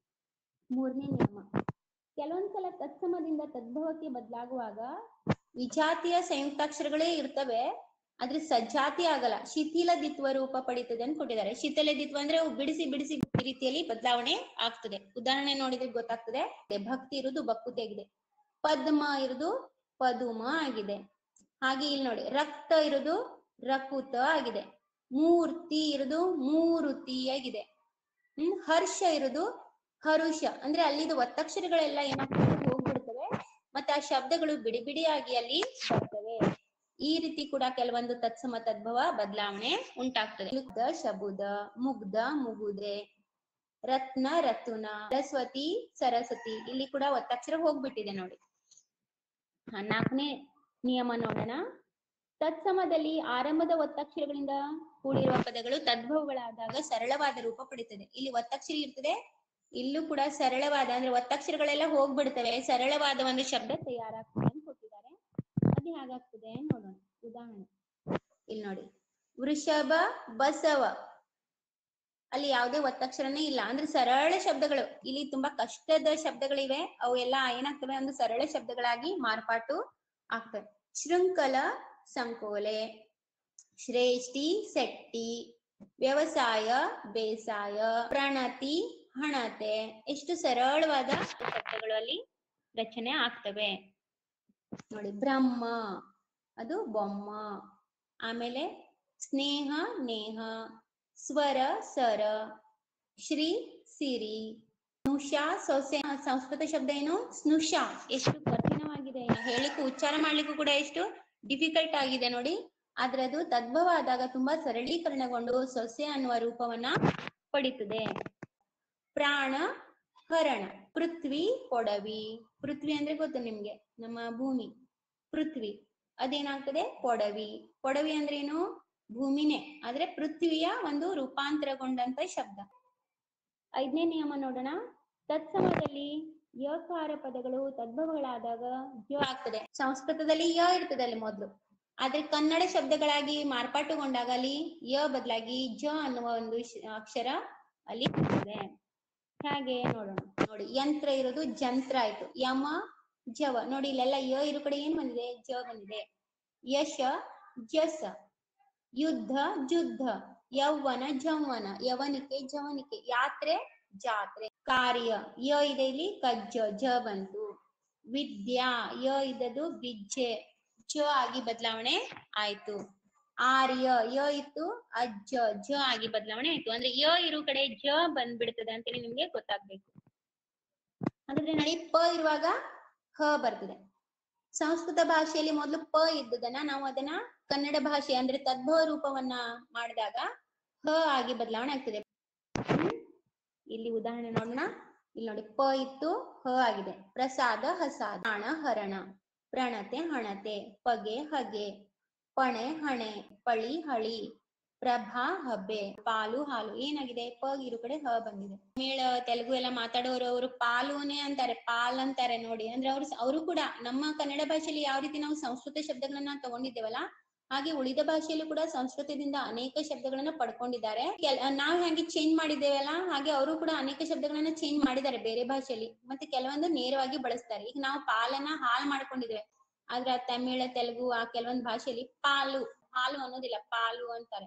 ಮೂರನೇ ನಿಯಮ ಕೆಲವೊಂದ್ಸಲ ತತ್ಸಮದಿಂದ ತದ್ಭವಕ್ಕೆ ಬದಲಾಗುವಾಗ ವಿಜಾತಿಯ ಸಂಯುಕ್ತಾಕ್ಷರಗಳೇ ಇರ್ತವೆ ಆದ್ರೆ ಸಜ್ಜಾತಿ ಆಗಲ್ಲ ಶಿಥಿಲ ದಿತ್ವ ರೂಪ ಪಡಿತದೆ ಅಂತ ಕೊಟ್ಟಿದ್ದಾರೆ ಶಿಥಿಲ ದಿತ್ವ ಅಂದ್ರೆ ಅವು ಬಿಡಿಸಿ ಬಿಡಿಸಿ ಈ ರೀತಿಯಲ್ಲಿ ಬದಲಾವಣೆ ಆಗ್ತದೆ ಉದಾಹರಣೆ ನೋಡಿದ್ರೆ ಗೊತ್ತಾಗ್ತದೆ ಭಕ್ತಿ ಇರುವುದು ಬಕ್ಕುತಿ ಆಗಿದೆ ಪದ್ಮ ಇರುವುದು ಪದುಮ ಆಗಿದೆ ಹಾಗೆ ಇಲ್ಲಿ ನೋಡಿ ರಕ್ತ ಇರುವುದು ರಕುತ ಆಗಿದೆ ಮೂರ್ತಿ ಇರುವುದು ಮೂರುತಿ ಆಗಿದೆ ಹ್ಮ್ ಹರ್ಷ ಇರುವುದು ಹರುಷ ಅಂದ್ರೆ ಅಲ್ಲಿದು ಒತ್ತಕ್ಷರಗಳೆಲ್ಲ ಏನಾಗ್ತವೆ ಹೋಗ್ಬಿಡ್ತವೆ ಮತ್ತೆ ಆ ಶಬ್ದಗಳು ಬಿಡಿ ಬಿಡಿಯಾಗಿ ಅಲ್ಲಿ ಬರ್ತವೆ ಈ ರೀತಿ ಕೂಡ ಕೆಲವೊಂದು ತತ್ಸಮ ತದ್ಭವ ಬದಲಾವಣೆ ಉಂಟಾಗ್ತದೆ ಮುಗ್ಧ ಶಬುದ ಮುಗ್ಧ ಮುಗುದೆ ರತ್ನ ರತುನ ಸರಸ್ವತಿ ಸರಸ್ವತಿ ಇಲ್ಲಿ ಕೂಡ ಒತ್ತಕ್ಷರ ಹೋಗ್ಬಿಟ್ಟಿದೆ ನೋಡಿ ಹ, ನಾಲ್ಕನೇ ನಿಯಮ ನೋಡೋಣ ತತ್ಸಮದಲ್ಲಿ ಆರಂಭದ ಒತ್ತಕ್ಷರಗಳಿಂದ ಕೂಡಿರುವ ಪದಗಳು ತದ್ಭವಗಳಾದಾಗ ಸರಳವಾದ ರೂಪ ಪಡಿತದೆ ಇಲ್ಲಿ ಒತ್ತಕ್ಷರ ಇರ್ತದೆ ಇಲ್ಲೂ ಕೂಡ ಸರಳವಾದ ಅಂದ್ರೆ ಒತ್ತಕ್ಷರಗಳೆಲ್ಲ ಹೋಗ್ಬಿಡ್ತವೆ ಸರಳವಾದ ಒಂದು ಶಬ್ದ ತಯಾರಾಗ್ತದೆ ಅಂತ ಕೊಟ್ಟಿದ್ದಾರೆ ಅದು ಹೇಗಾಗ್ತದೆ ನೋಡೋಣ ಉದಾಹರಣೆ ಇಲ್ಲಿ ನೋಡಿ ವೃಷಭ ಬಸವ ಅಲ್ಲಿ ಯಾವುದೇ ಒತ್ತಕ್ಷರನೇ ಇಲ್ಲ ಅಂದ್ರೆ ಸರಳ ಶಬ್ದಗಳು ಇಲ್ಲಿ ತುಂಬಾ ಕಷ್ಟದ ಶಬ್ದಗಳಿವೆ ಅವು ಎಲ್ಲ ಏನಾಗ್ತವೆ ಒಂದು ಸರಳ ಶಬ್ದಗಳಾಗಿ ಮಾರ್ಪಾಟು ಆಗ್ತವೆ ಶೃಂಖಲ ಸಂಕೋಲೆ ಶ್ರೇಷ್ಠಿ ಸೆಟ್ಟಿ ವ್ಯವಸಾಯ ಬೇಸಾಯ ಪ್ರಣತಿ ಹಣತೆ ಎಷ್ಟು ಸರಳವಾದ ಶಬ್ದಗಳು ಅಲ್ಲಿ ರಚನೆ ಆಗ್ತವೆ ನೋಡಿ ಬ್ರಹ್ಮ ಅದು ಬೊಮ್ಮ ಆಮೇಲೆ ಸ್ನೇಹ ನೇಹ ಸ್ವರ ಸರ ಶ್ರೀ ಸಿರಿ ಸ್ನುಷಾ ಸೊಸೆ ಸಂಸ್ಕೃತ ಶಬ್ದ ಏನು ಸ್ನುಷಾ ಎಷ್ಟು ಕಠಿಣವಾಗಿದೆ ಹೇಳಿಕ್ಕೂ ಉಚ್ಚಾರ ಮಾಡ್ಲಿಕ್ಕೂ ಕೂಡ ಎಷ್ಟು ಡಿಫಿಕಲ್ಟ್ ಆಗಿದೆ ನೋಡಿ ಆದ್ರೆ ಅದು ತದ್ಭವ ಆದಾಗ ತುಂಬಾ ಸರಳೀಕರಣಗೊಂಡು ಸೊಸೆ ಅನ್ನುವ ರೂಪವನ್ನ ಪಡಿತದೆ ಪ್ರಾಣ ಹರಣ ಪೃಥ್ವಿ ಕೊಡವಿ ಪೃಥ್ವಿ ಅಂದ್ರೆ ಗೊತ್ತು ನಿಮ್ಗೆ ನಮ್ಮ ಭೂಮಿ ಪೃಥ್ವಿ ಅದೇನಾಗ್ತದೆ ಕೊಡವಿ ಕೊಡವಿ ಅಂದ್ರೆ ಏನು ಭೂಮಿನೇ ಆದ್ರೆ ಪೃಥ್ವಿಯ ಒಂದು ರೂಪಾಂತರಗೊಂಡಂತ ಶಬ್ದ ಐದನೇ ನಿಯಮ ನೋಡೋಣ ತತ್ಸಮದಲ್ಲಿ ಯಕಾರ ಪದಗಳು ತದ್ಭವಗಳಾದಾಗ ಯ ಆಗ್ತದೆ ಸಂಸ್ಕೃತದಲ್ಲಿ ಯ ಇರ್ತದೆ ಅಲ್ಲಿ ಮೊದಲು ಆದ್ರೆ ಕನ್ನಡ ಶಬ್ದಗಳಾಗಿ ಮಾರ್ಪಾಟುಗೊಂಡಾಗ ಅಲ್ಲಿ ಯ ಬದಲಾಗಿ ಜ ಅನ್ನುವ ಒಂದು ಶ- ಅಕ್ಷರ ಅಲ್ಲಿ ಇರ್ತದೆ ಹಾಗೆ ನೋಡೋಣ ನೋಡಿ ಯಂತ್ರ ಇರೋದು ಜಂತ್ರ ಆಯ್ತು ಯಮ ಜವ ನೋಡಿ ಇಲ್ಲೆಲ್ಲ ಯ ಇರೋ ಕಡೆ ಏನ್ ಬಂದಿದೆ ಜ ಬಂದಿದೆ ಯಶ ಜಸ ಯುದ್ಧ ಜುದ್ಧ ಯೌವನ ಜೌವನ ಯವನಿಕೆ ಜವನಿಕೆ ಯಾತ್ರೆ ಜಾತ್ರೆ ಕಾರ್ಯ ಯ ಇದೆ ಇಲ್ಲಿ ಕಜ್ಜ ಜ ಬಂತು ವಿದ್ಯಾ ಯ ಇದ್ದದು ಬಿಜ್ಜೆ ಜ ಆಗಿ ಬದಲಾವಣೆ ಆಯ್ತು ಆರ್ಯ ಯ ಇತ್ತು ಅಜ್ಜ ಜ ಆಗಿ ಬದಲಾವಣೆ ಆಯ್ತು ಅಂದ್ರೆ ಯ ಇರೋ ಕಡೆ ಜ ಬಂದ್ಬಿಡ್ತದೆ ಅಂತೇಳಿ ನಿಮ್ಗೆ ಗೊತ್ತಾಗ್ಬೇಕು ಹಾಗಾದ್ರೆ ನೋಡಿ ಪ ಇರುವಾಗ ಹ ಬರ್ತದೆ ಸಂಸ್ಕೃತ ಭಾಷೆಯಲ್ಲಿ ಮೊದಲು ಪ ಇದ್ದದನ್ನ ನಾವು ಅದನ್ನ ಕನ್ನಡ ಭಾಷೆ ಅಂದ್ರೆ ತದ್ಭವ ರೂಪವನ್ನ ಮಾಡಿದಾಗ ಹ ಆಗಿ ಬದಲಾವಣೆ ಆಗ್ತದೆ ಹ್ಮ್? ಇಲ್ಲಿ ಉದಾಹರಣೆ ನೋಡೋಣ ಇಲ್ಲಿ ನೋಡಿ ಪ ಇತ್ತು ಹ ಆಗಿದೆ ಪ್ರಸಾದ ಹಸಾದ ಹಣ ಹರಣ ಪ್ರಣತೆ ಹಣತೆ ಪಗೆ ಹಗೆ ಪಣೆ ಹಣೆ ಪಳಿ ಹಳಿ ಪ್ರಭಾ ಹಬ್ಬೆ ಪಾಲು ಹಾಲು ಏನಾಗಿದೆ ಪ ಇರೋ ಕಡೆ ಹ ಬಂದಿದೆ ತಮಿಳ ತೆಲುಗು ಎಲ್ಲ ಮಾತಾಡೋರು ಅವರು ಪಾಲುನೇ ಅಂತಾರೆ ಪಾಲ್ ಅಂತಾರೆ ನೋಡಿ ಅಂದ್ರೆ ಅವ್ರು ಅವರು ಕೂಡ ನಮ್ಮ ಕನ್ನಡ ಭಾಷೆಯಲ್ಲಿ ಯಾವ ರೀತಿ ನಾವು ಸಂಸ್ಕೃತ ಶಬ್ದಗಳನ್ನ ತಗೊಂಡಿದ್ದೇವಲ್ಲ ಹಾಗೆ ಉಳಿದ ಭಾಷೆಯಲ್ಲೂ ಕೂಡ ಸಂಸ್ಕೃತದಿಂದ ಅನೇಕ ಶಬ್ದಗಳನ್ನ ಪಡ್ಕೊಂಡಿದ್ದಾರೆ ಕೆಲ- ನಾವ್ ಹೆಂಗೆ ಚೇಂಜ್ ಮಾಡಿದ್ದೇವಲ್ಲ ಹಾಗೆ ಅವರು ಕೂಡ ಅನೇಕ ಶಬ್ದಗಳನ್ನ ಚೇಂಜ್ ಮಾಡಿದ್ದಾರೆ ಬೇರೆ ಭಾಷೆಯಲ್ಲಿ ಮತ್ತೆ ಕೆಲವೊಂದು ನೇರವಾಗಿ ಬಳಸ್ತಾರೆ ಈಗ ನಾವು ಪಾಲನ್ನ ಹಾಲ್ ಮಾಡ್ಕೊಂಡಿದ್ದೇವೆ ಆದ್ರೆ ಆ ತಮಿಳ ತೆಲುಗು ಆ ಕೆಲವೊಂದು ಭಾಷೆಯಲ್ಲಿ ಪಾಲು ಹಾಲು ಅನ್ನೋದಿಲ್ಲ ಪಾಲು ಅಂತಾರೆ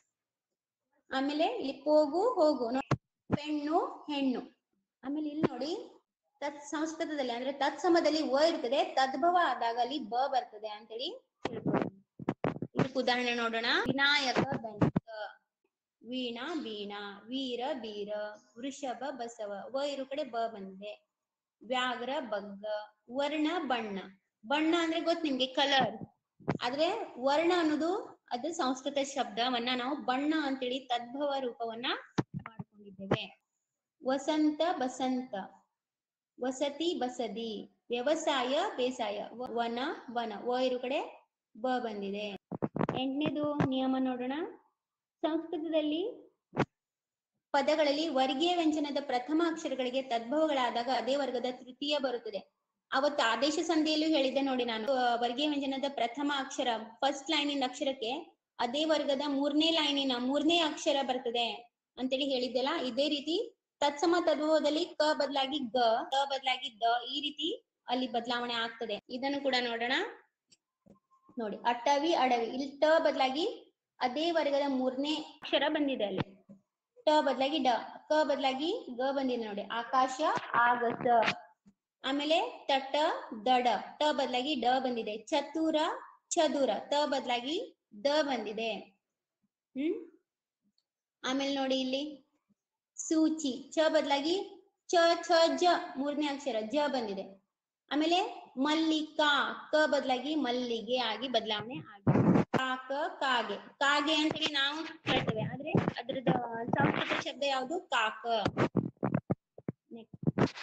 ಆಮೇಲೆ ಇಲ್ಲಿ ಹೋಗು ಹೋಗು ನೋ- ಪೆಣ್ಣು ಹೆಣ್ಣು ಆಮೇಲೆ ಇಲ್ಲಿ ನೋಡಿ ತತ್ ಸಂಸ್ಕೃತದಲ್ಲಿ ಅಂದ್ರೆ ತತ್ಸಮದಲ್ಲಿ ವ ಇರ್ತದೆ ತದ್ಭವ ಆದಾಗ ಅಲ್ಲಿ ಬ ಬರ್ತದೆ ಅಂತೇಳಿ ತಿಳ್ಕೊಳ್ಳಿ ಇದಕ್ಕೆ ಉದಾಹರಣೆ ನೋಡೋಣ ವಿನಾಯಕ ಗಣಕ ವೀಣಾ ಬೀಣಾ ವೀರ ಬೀರ ವೃಷಭ ಬಸವ ವ ಇರೋ ಕಡೆ ಬ ಬಂದಿದೆ ವ್ಯಾಘ್ರ ಬಗ್ಗ ವರ್ಣ ಬಣ್ಣ ಬಣ್ಣ ಅಂದ್ರೆ ಗೊತ್ತು ನಿಮ್ಗೆ ಕಲರ್ ಆದ್ರೆ ವರ್ಣ ಅನ್ನೋದು ಅದು ಸಂಸ್ಕೃತ ಶಬ್ದವನ್ನ ನಾವು ಬಣ್ಣ ಅಂತೇಳಿ ತದ್ಭವ ರೂಪವನ್ನ ಮಾಡ್ಕೊಂಡಿದ್ದೇವೆ ವಸಂತ ಬಸಂತ ವಸತಿ ಬಸದಿ ವ್ಯವಸಾಯ ಬೇಸಾಯ ವ- ವನ ವನ ವ ಇರು ಕಡೆ ಬ ಬಂದಿದೆ ಎಂಟನೇದು ನಿಯಮ ನೋಡೋಣ ಸಂಸ್ಕೃತದಲ್ಲಿ ಪದಗಳಲ್ಲಿ ವರ್ಗೀಯ ವ್ಯಂಜನದ ಪ್ರಥಮ ಅಕ್ಷರಗಳಿಗೆ ತದ್ಭವಗಳಾದಾಗ ಅದೇ ವರ್ಗದ ತೃತೀಯ ಬರುತ್ತದೆ ಅವತ್ತು ಆದೇಶ ಸಂಧಿಯಲ್ಲೂ ಹೇಳಿದ್ದೆ ನೋಡಿ ನಾನು ಆ, ವರ್ಗೀಯ ವ್ಯಂಜನದ ಪ್ರಥಮ ಅಕ್ಷರ ಫಸ್ಟ್ ಲೈನಿನ ಅಕ್ಷರಕ್ಕೆ ಅದೇ ವರ್ಗದ ಮೂರನೇ ಲೈನಿನ ಮೂರನೇ ಅಕ್ಷರ ಬರ್ತದೆ ಅಂತೇಳಿ ಹೇಳಿದ್ದೆಲ್ಲ ಇದೇ ರೀತಿ ತತ್ಸಮ ತದ್ಭವದಲ್ಲಿ ಕ ಬದಲಾಗಿ ಗ ತ ಬದಲಾಗಿ ದ ಈ ರೀತಿ ಅಲ್ಲಿ ಬದಲಾವಣೆ ಆಗ್ತದೆ ಇದನ್ನು ಕೂಡ ನೋಡೋಣ ನೋಡಿ ಅಟವಿ ಅಡವಿ ಇಲ್ಲಿ ಟ ಬದಲಾಗಿ ಅದೇ ವರ್ಗದ ಮೂರನೇ ಅಕ್ಷರ ಬಂದಿದೆ ಅಲ್ಲಿ ಟ ಬದಲಾಗಿ ಡ ಕ ಬದಲಾಗಿ ಗ ಬಂದಿದೆ ನೋಡಿ ಆಕಾಶ ಆಗಸ ಆಮೇಲೆ ತಟ ದಡ ಟ ಬದಲಾಗಿ ಡ ಬಂದಿದೆ ಚತುರ ಚದುರ ತ ಬದಲಾಗಿ ದ ಬಂದಿದೆ ಹ್ಮ್ ಆಮೇಲೆ ನೋಡಿ ಇಲ್ಲಿ ಸೂಚಿ ಚ ಬದಲಾಗಿ ಚ ಛ ಜ ಮೂರನೇ ಅಕ್ಷರ ಜ ಬಂದಿದೆ ಆಮೇಲೆ ಮಲ್ಲಿಕಾ ಕ ಬದಲಾಗಿ ಮಲ್ಲಿಗೆ ಆಗಿ ಬದಲಾವಣೆ ಆಗಿದೆ ಕಾಕ ಕಾಗೆ ಕಾಗೆ ಅಂತೇಳಿ ನಾವು ಹೇಳ್ತೇವೆ ಆದ್ರೆ ಅದ್ರದ್ದು ಸಂಸ್ಕೃತ ಶಬ್ದ ಯಾವುದು ಕಾಕ Next.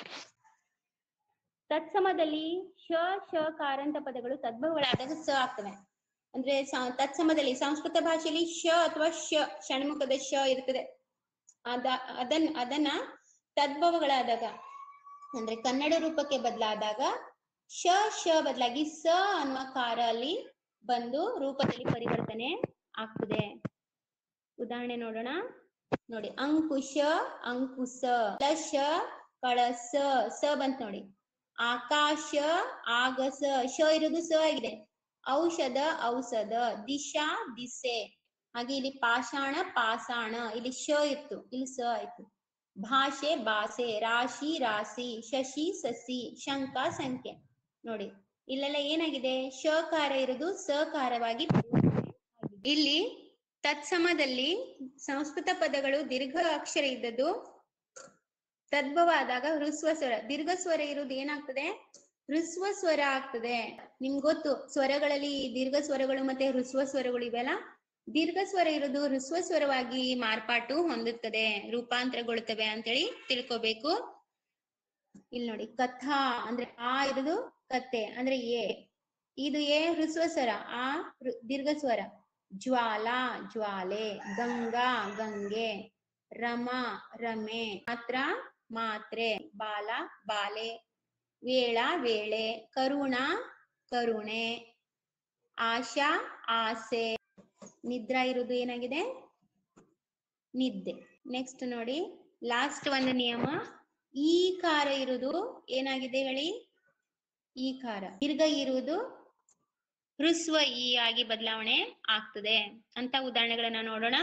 ತತ್ಸಮದಲ್ಲಿ ಶ ಶ ಕಾರಂತ ಪದಗಳು ತದ್ಭವಗಳಾದಾಗ ಸ ಆಗ್ತವೆ ಅಂದ್ರೆ ಸ- ತತ್ಸಮದಲ್ಲಿ ಸಂಸ್ಕೃತ ಭಾಷೆಯಲ್ಲಿ ಶ ಅಥವಾ ಶ ಷಣ್ಮುಖದ ಶ ಇರ್ತದೆ ಅದ ಅದನ್ ಅದನ್ನ ತದ್ಭವಗಳಾದಾಗ ಅಂದ್ರೆ ಕನ್ನಡ ರೂಪಕ್ಕೆ ಬದಲಾದಾಗ ಶ ಶ ಬದಲಾಗಿ ಸ ಅನ್ನುವ ಕಾರ ಅಲ್ಲಿ ಬಂದು ರೂಪದಲ್ಲಿ ಪರಿವರ್ತನೆ ಆಗ್ತದೆ ಉದಾಹರಣೆ ನೋಡೋಣ ನೋಡಿ ಅಂಕುಶ ಅಂಕುಶ ಕಳಶ ಕಳಸ ಸ ಬಂತ್ ನೋಡಿ ಆಕಾಶ ಆಗಸ ಶ ಇರೋದು ಸ ಆಗಿದೆ ಔಷಧ ಔಷಧ ದಿಶಾ ದಿಸೆ ಹಾಗೆ ಇಲ್ಲಿ ಪಾಷಾಣ ಪಾಷಾಣ ಇಲ್ಲಿ ಶ ಇತ್ತು ಇಲ್ಲಿ ಸ ಆಯ್ತು ಭಾಷೆ ಭಾಷೆ ರಾಶಿ ರಾಶಿ ಶಶಿ ಸಸಿ ಶಂಕ ಸಂಖ್ಯೆ ನೋಡಿ ಇಲ್ಲೆಲ್ಲ ಏನಾಗಿದೆ ಶಕಾರ ಇರೋದು ಸಕಾರವಾಗಿ ಪರಿವರ್ತನೆ ಆಗಿದೆ. ಇಲ್ಲಿ ತತ್ಸಮದಲ್ಲಿ ಸಂಸ್ಕೃತ ಪದಗಳು ದೀರ್ಘ ಅಕ್ಷರ ಇದ್ದದ್ದು ತದ್ಭವ ಆದಾಗ ಹೃಸ್ವ ಸ್ವರ ದೀರ್ಘ ಸ್ವರ ಇರುವುದು ಏನಾಗ್ತದೆ ಹೃಸ್ವ ಸ್ವರ ಆಗ್ತದೆ ನಿಮ್ಗೆ ಗೊತ್ತು ಸ್ವರಗಳಲ್ಲಿ ದೀರ್ಘ ಸ್ವರಗಳು ಮತ್ತೆ ಹೃಸ್ವ ಸ್ವರಗಳು ಇವೆಲ್ಲ ದೀರ್ಘ ಸ್ವರ ಇರೋದು ಹೃಸ್ವ ಸ್ವರವಾಗಿ ಮಾರ್ಪಾಟು ಹೊಂದುತ್ತದೆ ರೂಪಾಂತರಗೊಳ್ಳುತ್ತವೆ ಅಂತೇಳಿ ತಿಳ್ಕೊಬೇಕು ಇಲ್ಲಿ ನೋಡಿ ಕಥಾ ಅಂದ್ರೆ ಆ ಇರೋದು ಕತೆ ಅಂದ್ರೆ ಎ ಇದು ಎ ಹೃಸ್ವ ಸ್ವರ ಆ ಹೃ- ದೀರ್ಘ ಸ್ವರ ಜ್ವಾಲಾ ಜ್ವಾಲೆ ಗಂಗಾ ಗಂಗೆ ರಮ ರಮೆ ಮಾತ್ರ ಮಾತ್ರೆ ಬಾಲ ಬಾಲೆ ವೇಳ ವೇಳೆ ಕರುಣ ಕರುಣೆ ಆಶಾ ಆಸೆ ನಿದ್ರಾ ಇರುವುದು ಏನಾಗಿದೆ ನಿದ್ದೆ ನೆಕ್ಸ್ಟ್ ನೋಡಿ ಲಾಸ್ಟ್ ಒಂದು ನಿಯಮ ಈ ಕಾರ ಇರುವುದು ಏನಾಗಿದೆ ಹೇಳಿ ಈ ಕಾರ ದೀರ್ಘ ಇರುವುದು ಹೃಸ್ವ ಈ ಆಗಿ ಬದಲಾವಣೆ ಆಗ್ತದೆ ಅಂತ ಉದಾಹರಣೆಗಳನ್ನ ನೋಡೋಣ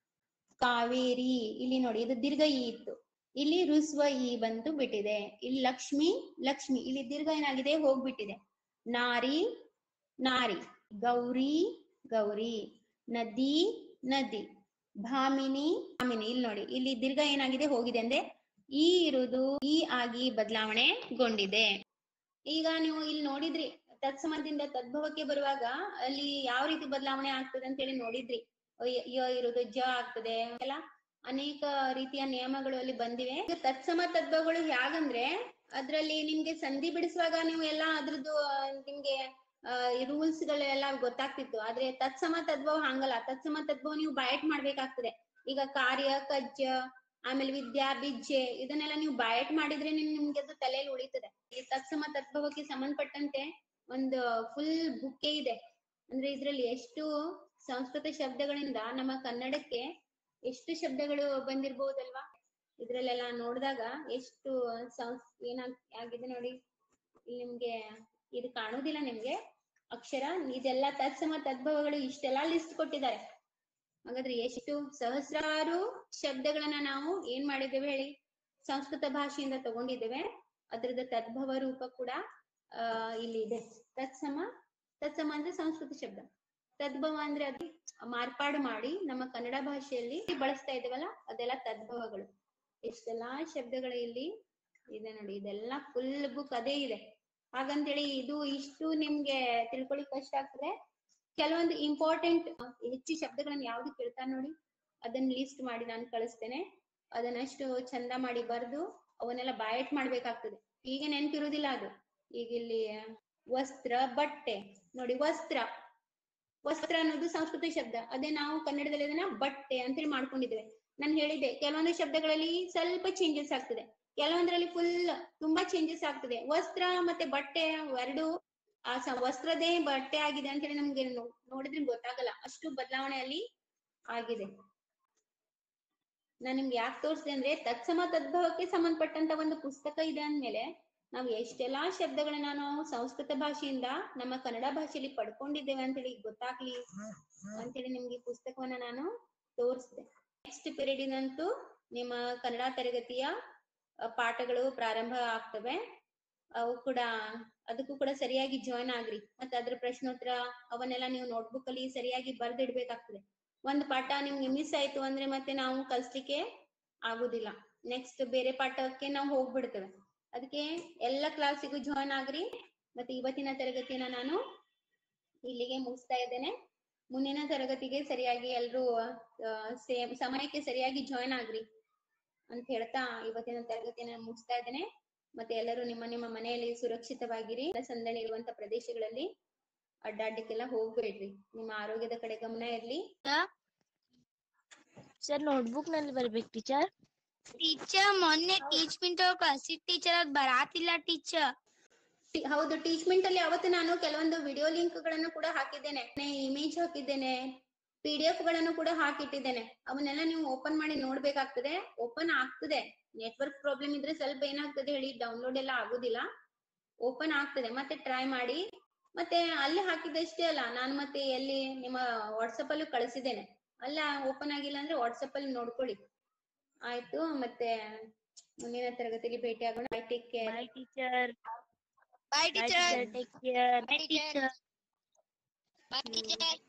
ಕಾವೇರಿ ಇಲ್ಲಿ ನೋಡಿ ಇದು ದೀರ್ಘ ಈ ಇತ್ತು ಇಲ್ಲಿ ಹೃಸ್ವ ಈ ಬಂತು ಬಿಟ್ಟಿದೆ ಇಲ್ಲಿ ಲಕ್ಷ್ಮಿ ಲಕ್ಷ್ಮಿ ಇಲ್ಲಿ ದೀರ್ಘ ಏನಾಗಿದೆ ಹೋಗ್ಬಿಟ್ಟಿದೆ ನಾರಿ ನಾರಿ ಗೌರಿ ಗೌರಿ ನದಿ ನದಿ ಭಾಮಿನಿ ಭಾಮಿನಿ ಇಲ್ಲಿ ನೋಡಿ ಇಲ್ಲಿ ದೀರ್ಘ ಏನಾಗಿದೆ ಹೋಗಿದೆ ಅಂದ್ರೆ ಈ ಇರುವುದು ಈ ಆಗಿ ಬದಲಾವಣೆಗೊಂಡಿದೆ ಈಗ ನೀವು ಇಲ್ಲಿ ನೋಡಿದ್ರಿ ತತ್ಸಮದಿಂದ ತದ್ಭವಕ್ಕೆ ಬರುವಾಗ ಅಲ್ಲಿ ಯಾವ ರೀತಿ ಬದಲಾವಣೆ ಆಗ್ತದೆ ಅಂತ ಹೇಳಿ ನೋಡಿದ್ರಿ ಯ ಯ ಇರುವುದು ಜ ಆಗ್ತದೆ ಎಲ್ಲ ಅನೇಕ ರೀತಿಯ ನಿಯಮಗಳು ಅಲ್ಲಿ ಬಂದಿವೆ ಈಗ ತತ್ಸಮ ತದ್ಭವಗಳು ಹೇಗಂದ್ರೆ ಅದ್ರಲ್ಲಿ ನಿಮ್ಗೆ ಸಂಧಿ ಬಿಡಿಸುವಾಗ ನೀವು ಎಲ್ಲ ಅದ್ರದ್ದು ಆ, ನಿಮ್ಗೆ ರೂಲ್ಸ್ ಗಳೆಲ್ಲ ಗೊತ್ತಾಗ್ತಿತ್ತು ಆದ್ರೆ ತತ್ಸಮ ತದ್ಭವ ಹಂಗಲ್ಲ ತತ್ಸಮ ತದ್ಭವ ನೀವು ಬಯಟ್ ಮಾಡ್ಬೇಕಾಗ್ತದೆ ಈಗ ಕಾರ್ಯ ಕಜ್ಜ ಆಮೇಲೆ ವಿದ್ಯಾ ಬಿಜ್ಜೆ ಇದನ್ನೆಲ್ಲ ನೀವು ಬಯಟ್ ಮಾಡಿದ್ರೆ ನಿಮ್ಗೆ ಅದು ತಲೆಯಲ್ಲಿ ಉಳಿತದೆ ಈ ತತ್ಸಮ ತದ್ಭವಕ್ಕೆ ಸಂಬಂಧಪಟ್ಟಂತೆ ಒಂದು ಫುಲ್ ಬುಕ್ಕೆ ಇದೆ ಅಂದ್ರೆ ಇದ್ರಲ್ಲಿ ಎಷ್ಟು ಸಂಸ್ಕೃತ ಶಬ್ದಗಳಿಂದ ನಮ್ಮ ಕನ್ನಡಕ್ಕೆ ಎಷ್ಟು ಶಬ್ದಗಳು ಬಂದಿರ್ಬಹುದಲ್ವಾ ಇದ್ರಲ್ಲೆಲ್ಲ ನೋಡಿದಾಗ ಎಷ್ಟು ಸಂಸ್ ಏನಾಗ್ ಆಗಿದೆ ನೋಡಿ ಇಲ್ಲಿ ನಿಮ್ಗೆ ಇದು ಕಾಣುವುದಿಲ್ಲ ನಿಮ್ಗೆ ಅಕ್ಷರ ಇದೆಲ್ಲ ತತ್ಸಮ ತದ್ಭವಗಳು ಇಷ್ಟೆಲ್ಲ ಲಿಸ್ಟ್ ಕೊಟ್ಟಿದ್ದಾರೆ ಹಾಗಾದ್ರೆ ಎಷ್ಟು ಸಹಸ್ರಾರು ಶಬ್ದಗಳನ್ನ ನಾವು ಏನ್ ಮಾಡಿದ್ದೇವೆ ಹೇಳಿ ಸಂಸ್ಕೃತ ಭಾಷೆಯಿಂದ ತಗೊಂಡಿದ್ದೇವೆ ಅದ್ರದ್ದು ತದ್ಭವ ರೂಪ ಕೂಡ ಆ ಇಲ್ಲಿ ಇದೆ ತತ್ಸಮ ತತ್ಸಮ ಅಂದ್ರೆ ಸಂಸ್ಕೃತ ಶಬ್ದ ತದ್ಭವ ಅಂದ್ರೆ ಅದು ಮಾರ್ಪಾಡು ಮಾಡಿ ನಮ್ಮ ಕನ್ನಡ ಭಾಷೆಯಲ್ಲಿ ಬಳಸ್ತಾ ಇದ್ದೇವಲ್ಲ ಅದೆಲ್ಲ ತದ್ಭವಗಳು ಎಷ್ಟೆಲ್ಲಾ ಶಬ್ದಗಳು ಇಲ್ಲಿ ಇದೆ ನೋಡಿ ಇದೆಲ್ಲ ಫುಲ್ ಬುಕ್ ಅದೇ ಇದೆ ಹಾಗಂತೇಳಿ ಇದು ಇಷ್ಟು ನಿಮ್ಗೆ ತಿಳ್ಕೊಳ್ಳಿಕ್ ಕಷ್ಟ ಆಗ್ತದೆ ಕೆಲವೊಂದು ಇಂಪಾರ್ಟೆಂಟ್ ಹೆಚ್ಚು ಶಬ್ದಗಳನ್ನ ಯಾವ್ದು ಕೇಳ್ತಾರ ನೋಡಿ ಅದನ್ನ ಲಿಸ್ಟ್ ಮಾಡಿ ನಾನು ಕಳಿಸ್ತೇನೆ ಅದನ್ನಷ್ಟು ಚಂದ ಮಾಡಿ ಬರ್ದು ಅವನ್ನೆಲ್ಲ ಬಾಯಟ್ ಮಾಡ್ಬೇಕಾಗ್ತದೆ ಈಗ ನೆನ್ಪಿರುವುದಿಲ್ಲ ಅದು ಈಗ ಇಲ್ಲಿ ವಸ್ತ್ರ ಬಟ್ಟೆ ನೋಡಿ ವಸ್ತ್ರ ವಸ್ತ್ರ ಅನ್ನೋದು ಸಂಸ್ಕೃತ ಶಬ್ದ ಅದೇ ನಾವು ಕನ್ನಡದಲ್ಲಿ ಅದನ್ನ ಬಟ್ಟೆ ಅಂತೇಳಿ ಮಾಡ್ಕೊಂಡಿದ್ದೇವೆ ನಾನು ಹೇಳಿದ್ದೆ ಕೆಲವೊಂದು ಶಬ್ದಗಳಲ್ಲಿ ಸ್ವಲ್ಪ ಚೇಂಜಸ್ ಆಗ್ತದೆ ಕೆಲವೊಂದ್ರಲ್ಲಿ ಫುಲ್ ತುಂಬಾ ಚೇಂಜಸ್ ಆಗ್ತದೆ ವಸ್ತ್ರ ಮತ್ತೆ ಬಟ್ಟೆ ಎರಡು ಆ ಸ- ವಸ್ತ್ರದೇ ಬಟ್ಟೆ ಆಗಿದೆ ಅಂತೇಳಿ ನಮ್ಗೆ ನೋ- ನೋಡಿದ್ರೆ ಗೊತ್ತಾಗಲ್ಲ ಅಷ್ಟು ಬದಲಾವಣೆ ಅಲ್ಲಿ ಆಗಿದೆ ನಾನ್ ನಿಮ್ಗೆ ಯಾಕೆ ತೋರಿಸಿದೆ ಅಂದ್ರೆ ತತ್ಸಮ ತದ್ಭವಕ್ಕೆ ಸಂಬಂಧಪಟ್ಟಂತ ಒಂದು ಪುಸ್ತಕ ಇದೆ ಅಂದ್ಮೇಲೆ ನಾವು ಎಷ್ಟೆಲ್ಲಾ ಶಬ್ದಗಳನ್ನ ನಾವು ಸಂಸ್ಕೃತ ಭಾಷೆಯಿಂದ ನಮ್ಮ ಕನ್ನಡ ಭಾಷೆಯಲ್ಲಿ ಪಡ್ಕೊಂಡಿದ್ದೇವೆ ಅಂತೇಳಿ ಗೊತ್ತಾಗ್ಲಿ ಅಂತೇಳಿ ನಿಮ್ಗೆ ಈ ಪುಸ್ತಕವನ್ನ ನಾನು ತೋರಿಸಿದೆ ನೆಕ್ಸ್ಟ್ ಪೀರಿಯಡಿನಂತೂ ನಿಮ್ಮ ಕನ್ನಡ ತರಗತಿಯ ಅ, ಪಾಠಗಳು ಪ್ರಾರಂಭ ಆಗ್ತವೆ ಅವು ಕೂಡ ಅದಕ್ಕೂ ಕೂಡ ಸರಿಯಾಗಿ ಜಾಯ್ನ್ ಆಗ್ರಿ ಮತ್ತೆ ಅದ್ರ ಪ್ರಶ್ನೋತ್ತರ ಅವನ್ನೆಲ್ಲ ನೀವು ನೋಟ್ಬುಕ್ ಅಲ್ಲಿ ಸರಿಯಾಗಿ ಬರ್ದಿಡ್ಬೇಕಾಗ್ತದೆ ಒಂದ್ ಪಾಠ ನಿಮ್ಗೆ ಮಿಸ್ ಆಯ್ತು ಅಂದ್ರೆ ಮತ್ತೆ ನಾವು ಕಲ್ಸ್ಲಿಕ್ಕೆ ಆಗುದಿಲ್ಲ ನೆಕ್ಸ್ಟ್ ಬೇರೆ ಪಾಠಕ್ಕೆ ನಾವು ಹೋಗ್ಬಿಡ್ತೇವೆ ಅದಕ್ಕೆ ಎಲ್ಲ ಕ್ಲಾಸಿಗೂ ಜಾಯ್ನ್ ಆಗ್ರಿ ಮತ್ತೆ ಇವತ್ತಿನ ತರಗತಿಯನ್ನ ನಾನು ಇಲ್ಲಿಗೆ ಮುಗಿಸ್ತಾ ಇದ್ದೇನೆ ಮುಂದಿನ ತರಗತಿಗೆ ಸರಿಯಾಗಿ ಎಲ್ರು ಸೇಮ್ ಸಮಯಕ್ಕೆ ಸರಿಯಾಗಿ ಜಾಯ್ನ್ ಆಗ್ರಿ ಅಂತ ಹೇಳ್ತಾ ಇವತ್ತಿನ ತರಗತಿಯನ್ನ ಮುಗಿಸ್ತಾ ಇದ್ದೇನೆ ಮತ್ತೆ ಎಲ್ಲರೂ ನಿಮ್ಮ ನಿಮ್ಮ ಮನೆಯಲ್ಲಿ ಸುರಕ್ಷಿತವಾಗಿರಿ ಸಂದಣಿ ಇರುವಂತ ಪ್ರದೇಶಗಳಲ್ಲಿ ಅಡ್ಡಾಡ್ಲಿಕ್ಕೆಲ್ಲ ಹೋಗ್ಬೇಡ್ರಿ ನಿಮ್ಮ ಆರೋಗ್ಯದ ಕಡೆ ಗಮನ ಇರ್ಲಿ ಸರ್ ನೋಟ್ಬುಕ್ ನಲ್ಲಿ ಬರ್ಬೇಕು ಟೀಚರ್ ಟೀಚರ್ ಮೊನ್ನೆ ಟೀಚ್ ಮಿಂಟ್ ಕಳ್ಸಿದ್ ಟೀಚರ್ ಅದ್ ಬರಾತಿಲ್ಲ ಟೀಚರ್ ಟಿ- ಹೌದು ಟೀಚ್ಮೆಂಟ್ ಅಲ್ಲಿ ಅವತ್ತು ನಾನು ಕೆಲವೊಂದು ವಿಡಿಯೋ ಲಿಂಕ್ ಗಳನ್ನು ಕೂಡ ಹಾಕಿದ್ದೇನೆ ಇಮೇಜ್ ಹಾಕಿದ್ದೇನೆ ಪಿ ಡಿ ಎಫ್ ಗಳನ್ನು ಕೂಡ ಹಾಕಿಟ್ಟಿದ್ದೇನೆ ಅವನ್ನೆಲ್ಲ ನೀವು ಓಪನ್ ಮಾಡಿ ನೋಡ್ಬೇಕಾಗ್ತದೆ ಓಪನ್ ಆಗ್ತದೆ ನೆಟ್ವರ್ಕ್ ಪ್ರಾಬ್ಲಮ್ ಇದ್ರೆ ಸ್ವಲ್ಪ ಏನಾಗ್ತದೆ ಹೇಳಿ ಡೌನ್ಲೋಡ್ ಎಲ್ಲ ಆಗುದಿಲ್ಲ ಓಪನ್ ಆಗ್ತದೆ ಮತ್ತೆ ಟ್ರೈ ಮಾಡಿ ಮತ್ತೆ ಅಲ್ಲಿ ಹಾಕಿದಷ್ಟೇ ಅಲ್ಲ ನಾನು ಮತ್ತೆ ಎಲ್ಲಿ ನಿಮ್ಮ ವಾಟ್ಸಪ್ ಅಲ್ಲೂ ಕಳಿಸಿದ್ದೇನೆ ಅಲ್ಲ ಓಪನ್ ಆಗಿಲ್ಲ ಅಂದ್ರೆ ವಾಟ್ಸಪ್ ಅಲ್ಲಿ ನೋಡ್ಕೊಳ್ಳಿ ಆಯ್ತು ಮತ್ತೆ ಮುಂದಿನ ತರಗತಿಯಲ್ಲಿ ಭೇಟಿ ಆಗೋಣ I take care bye teacher bye bye teacher take care bye teacher bye teacher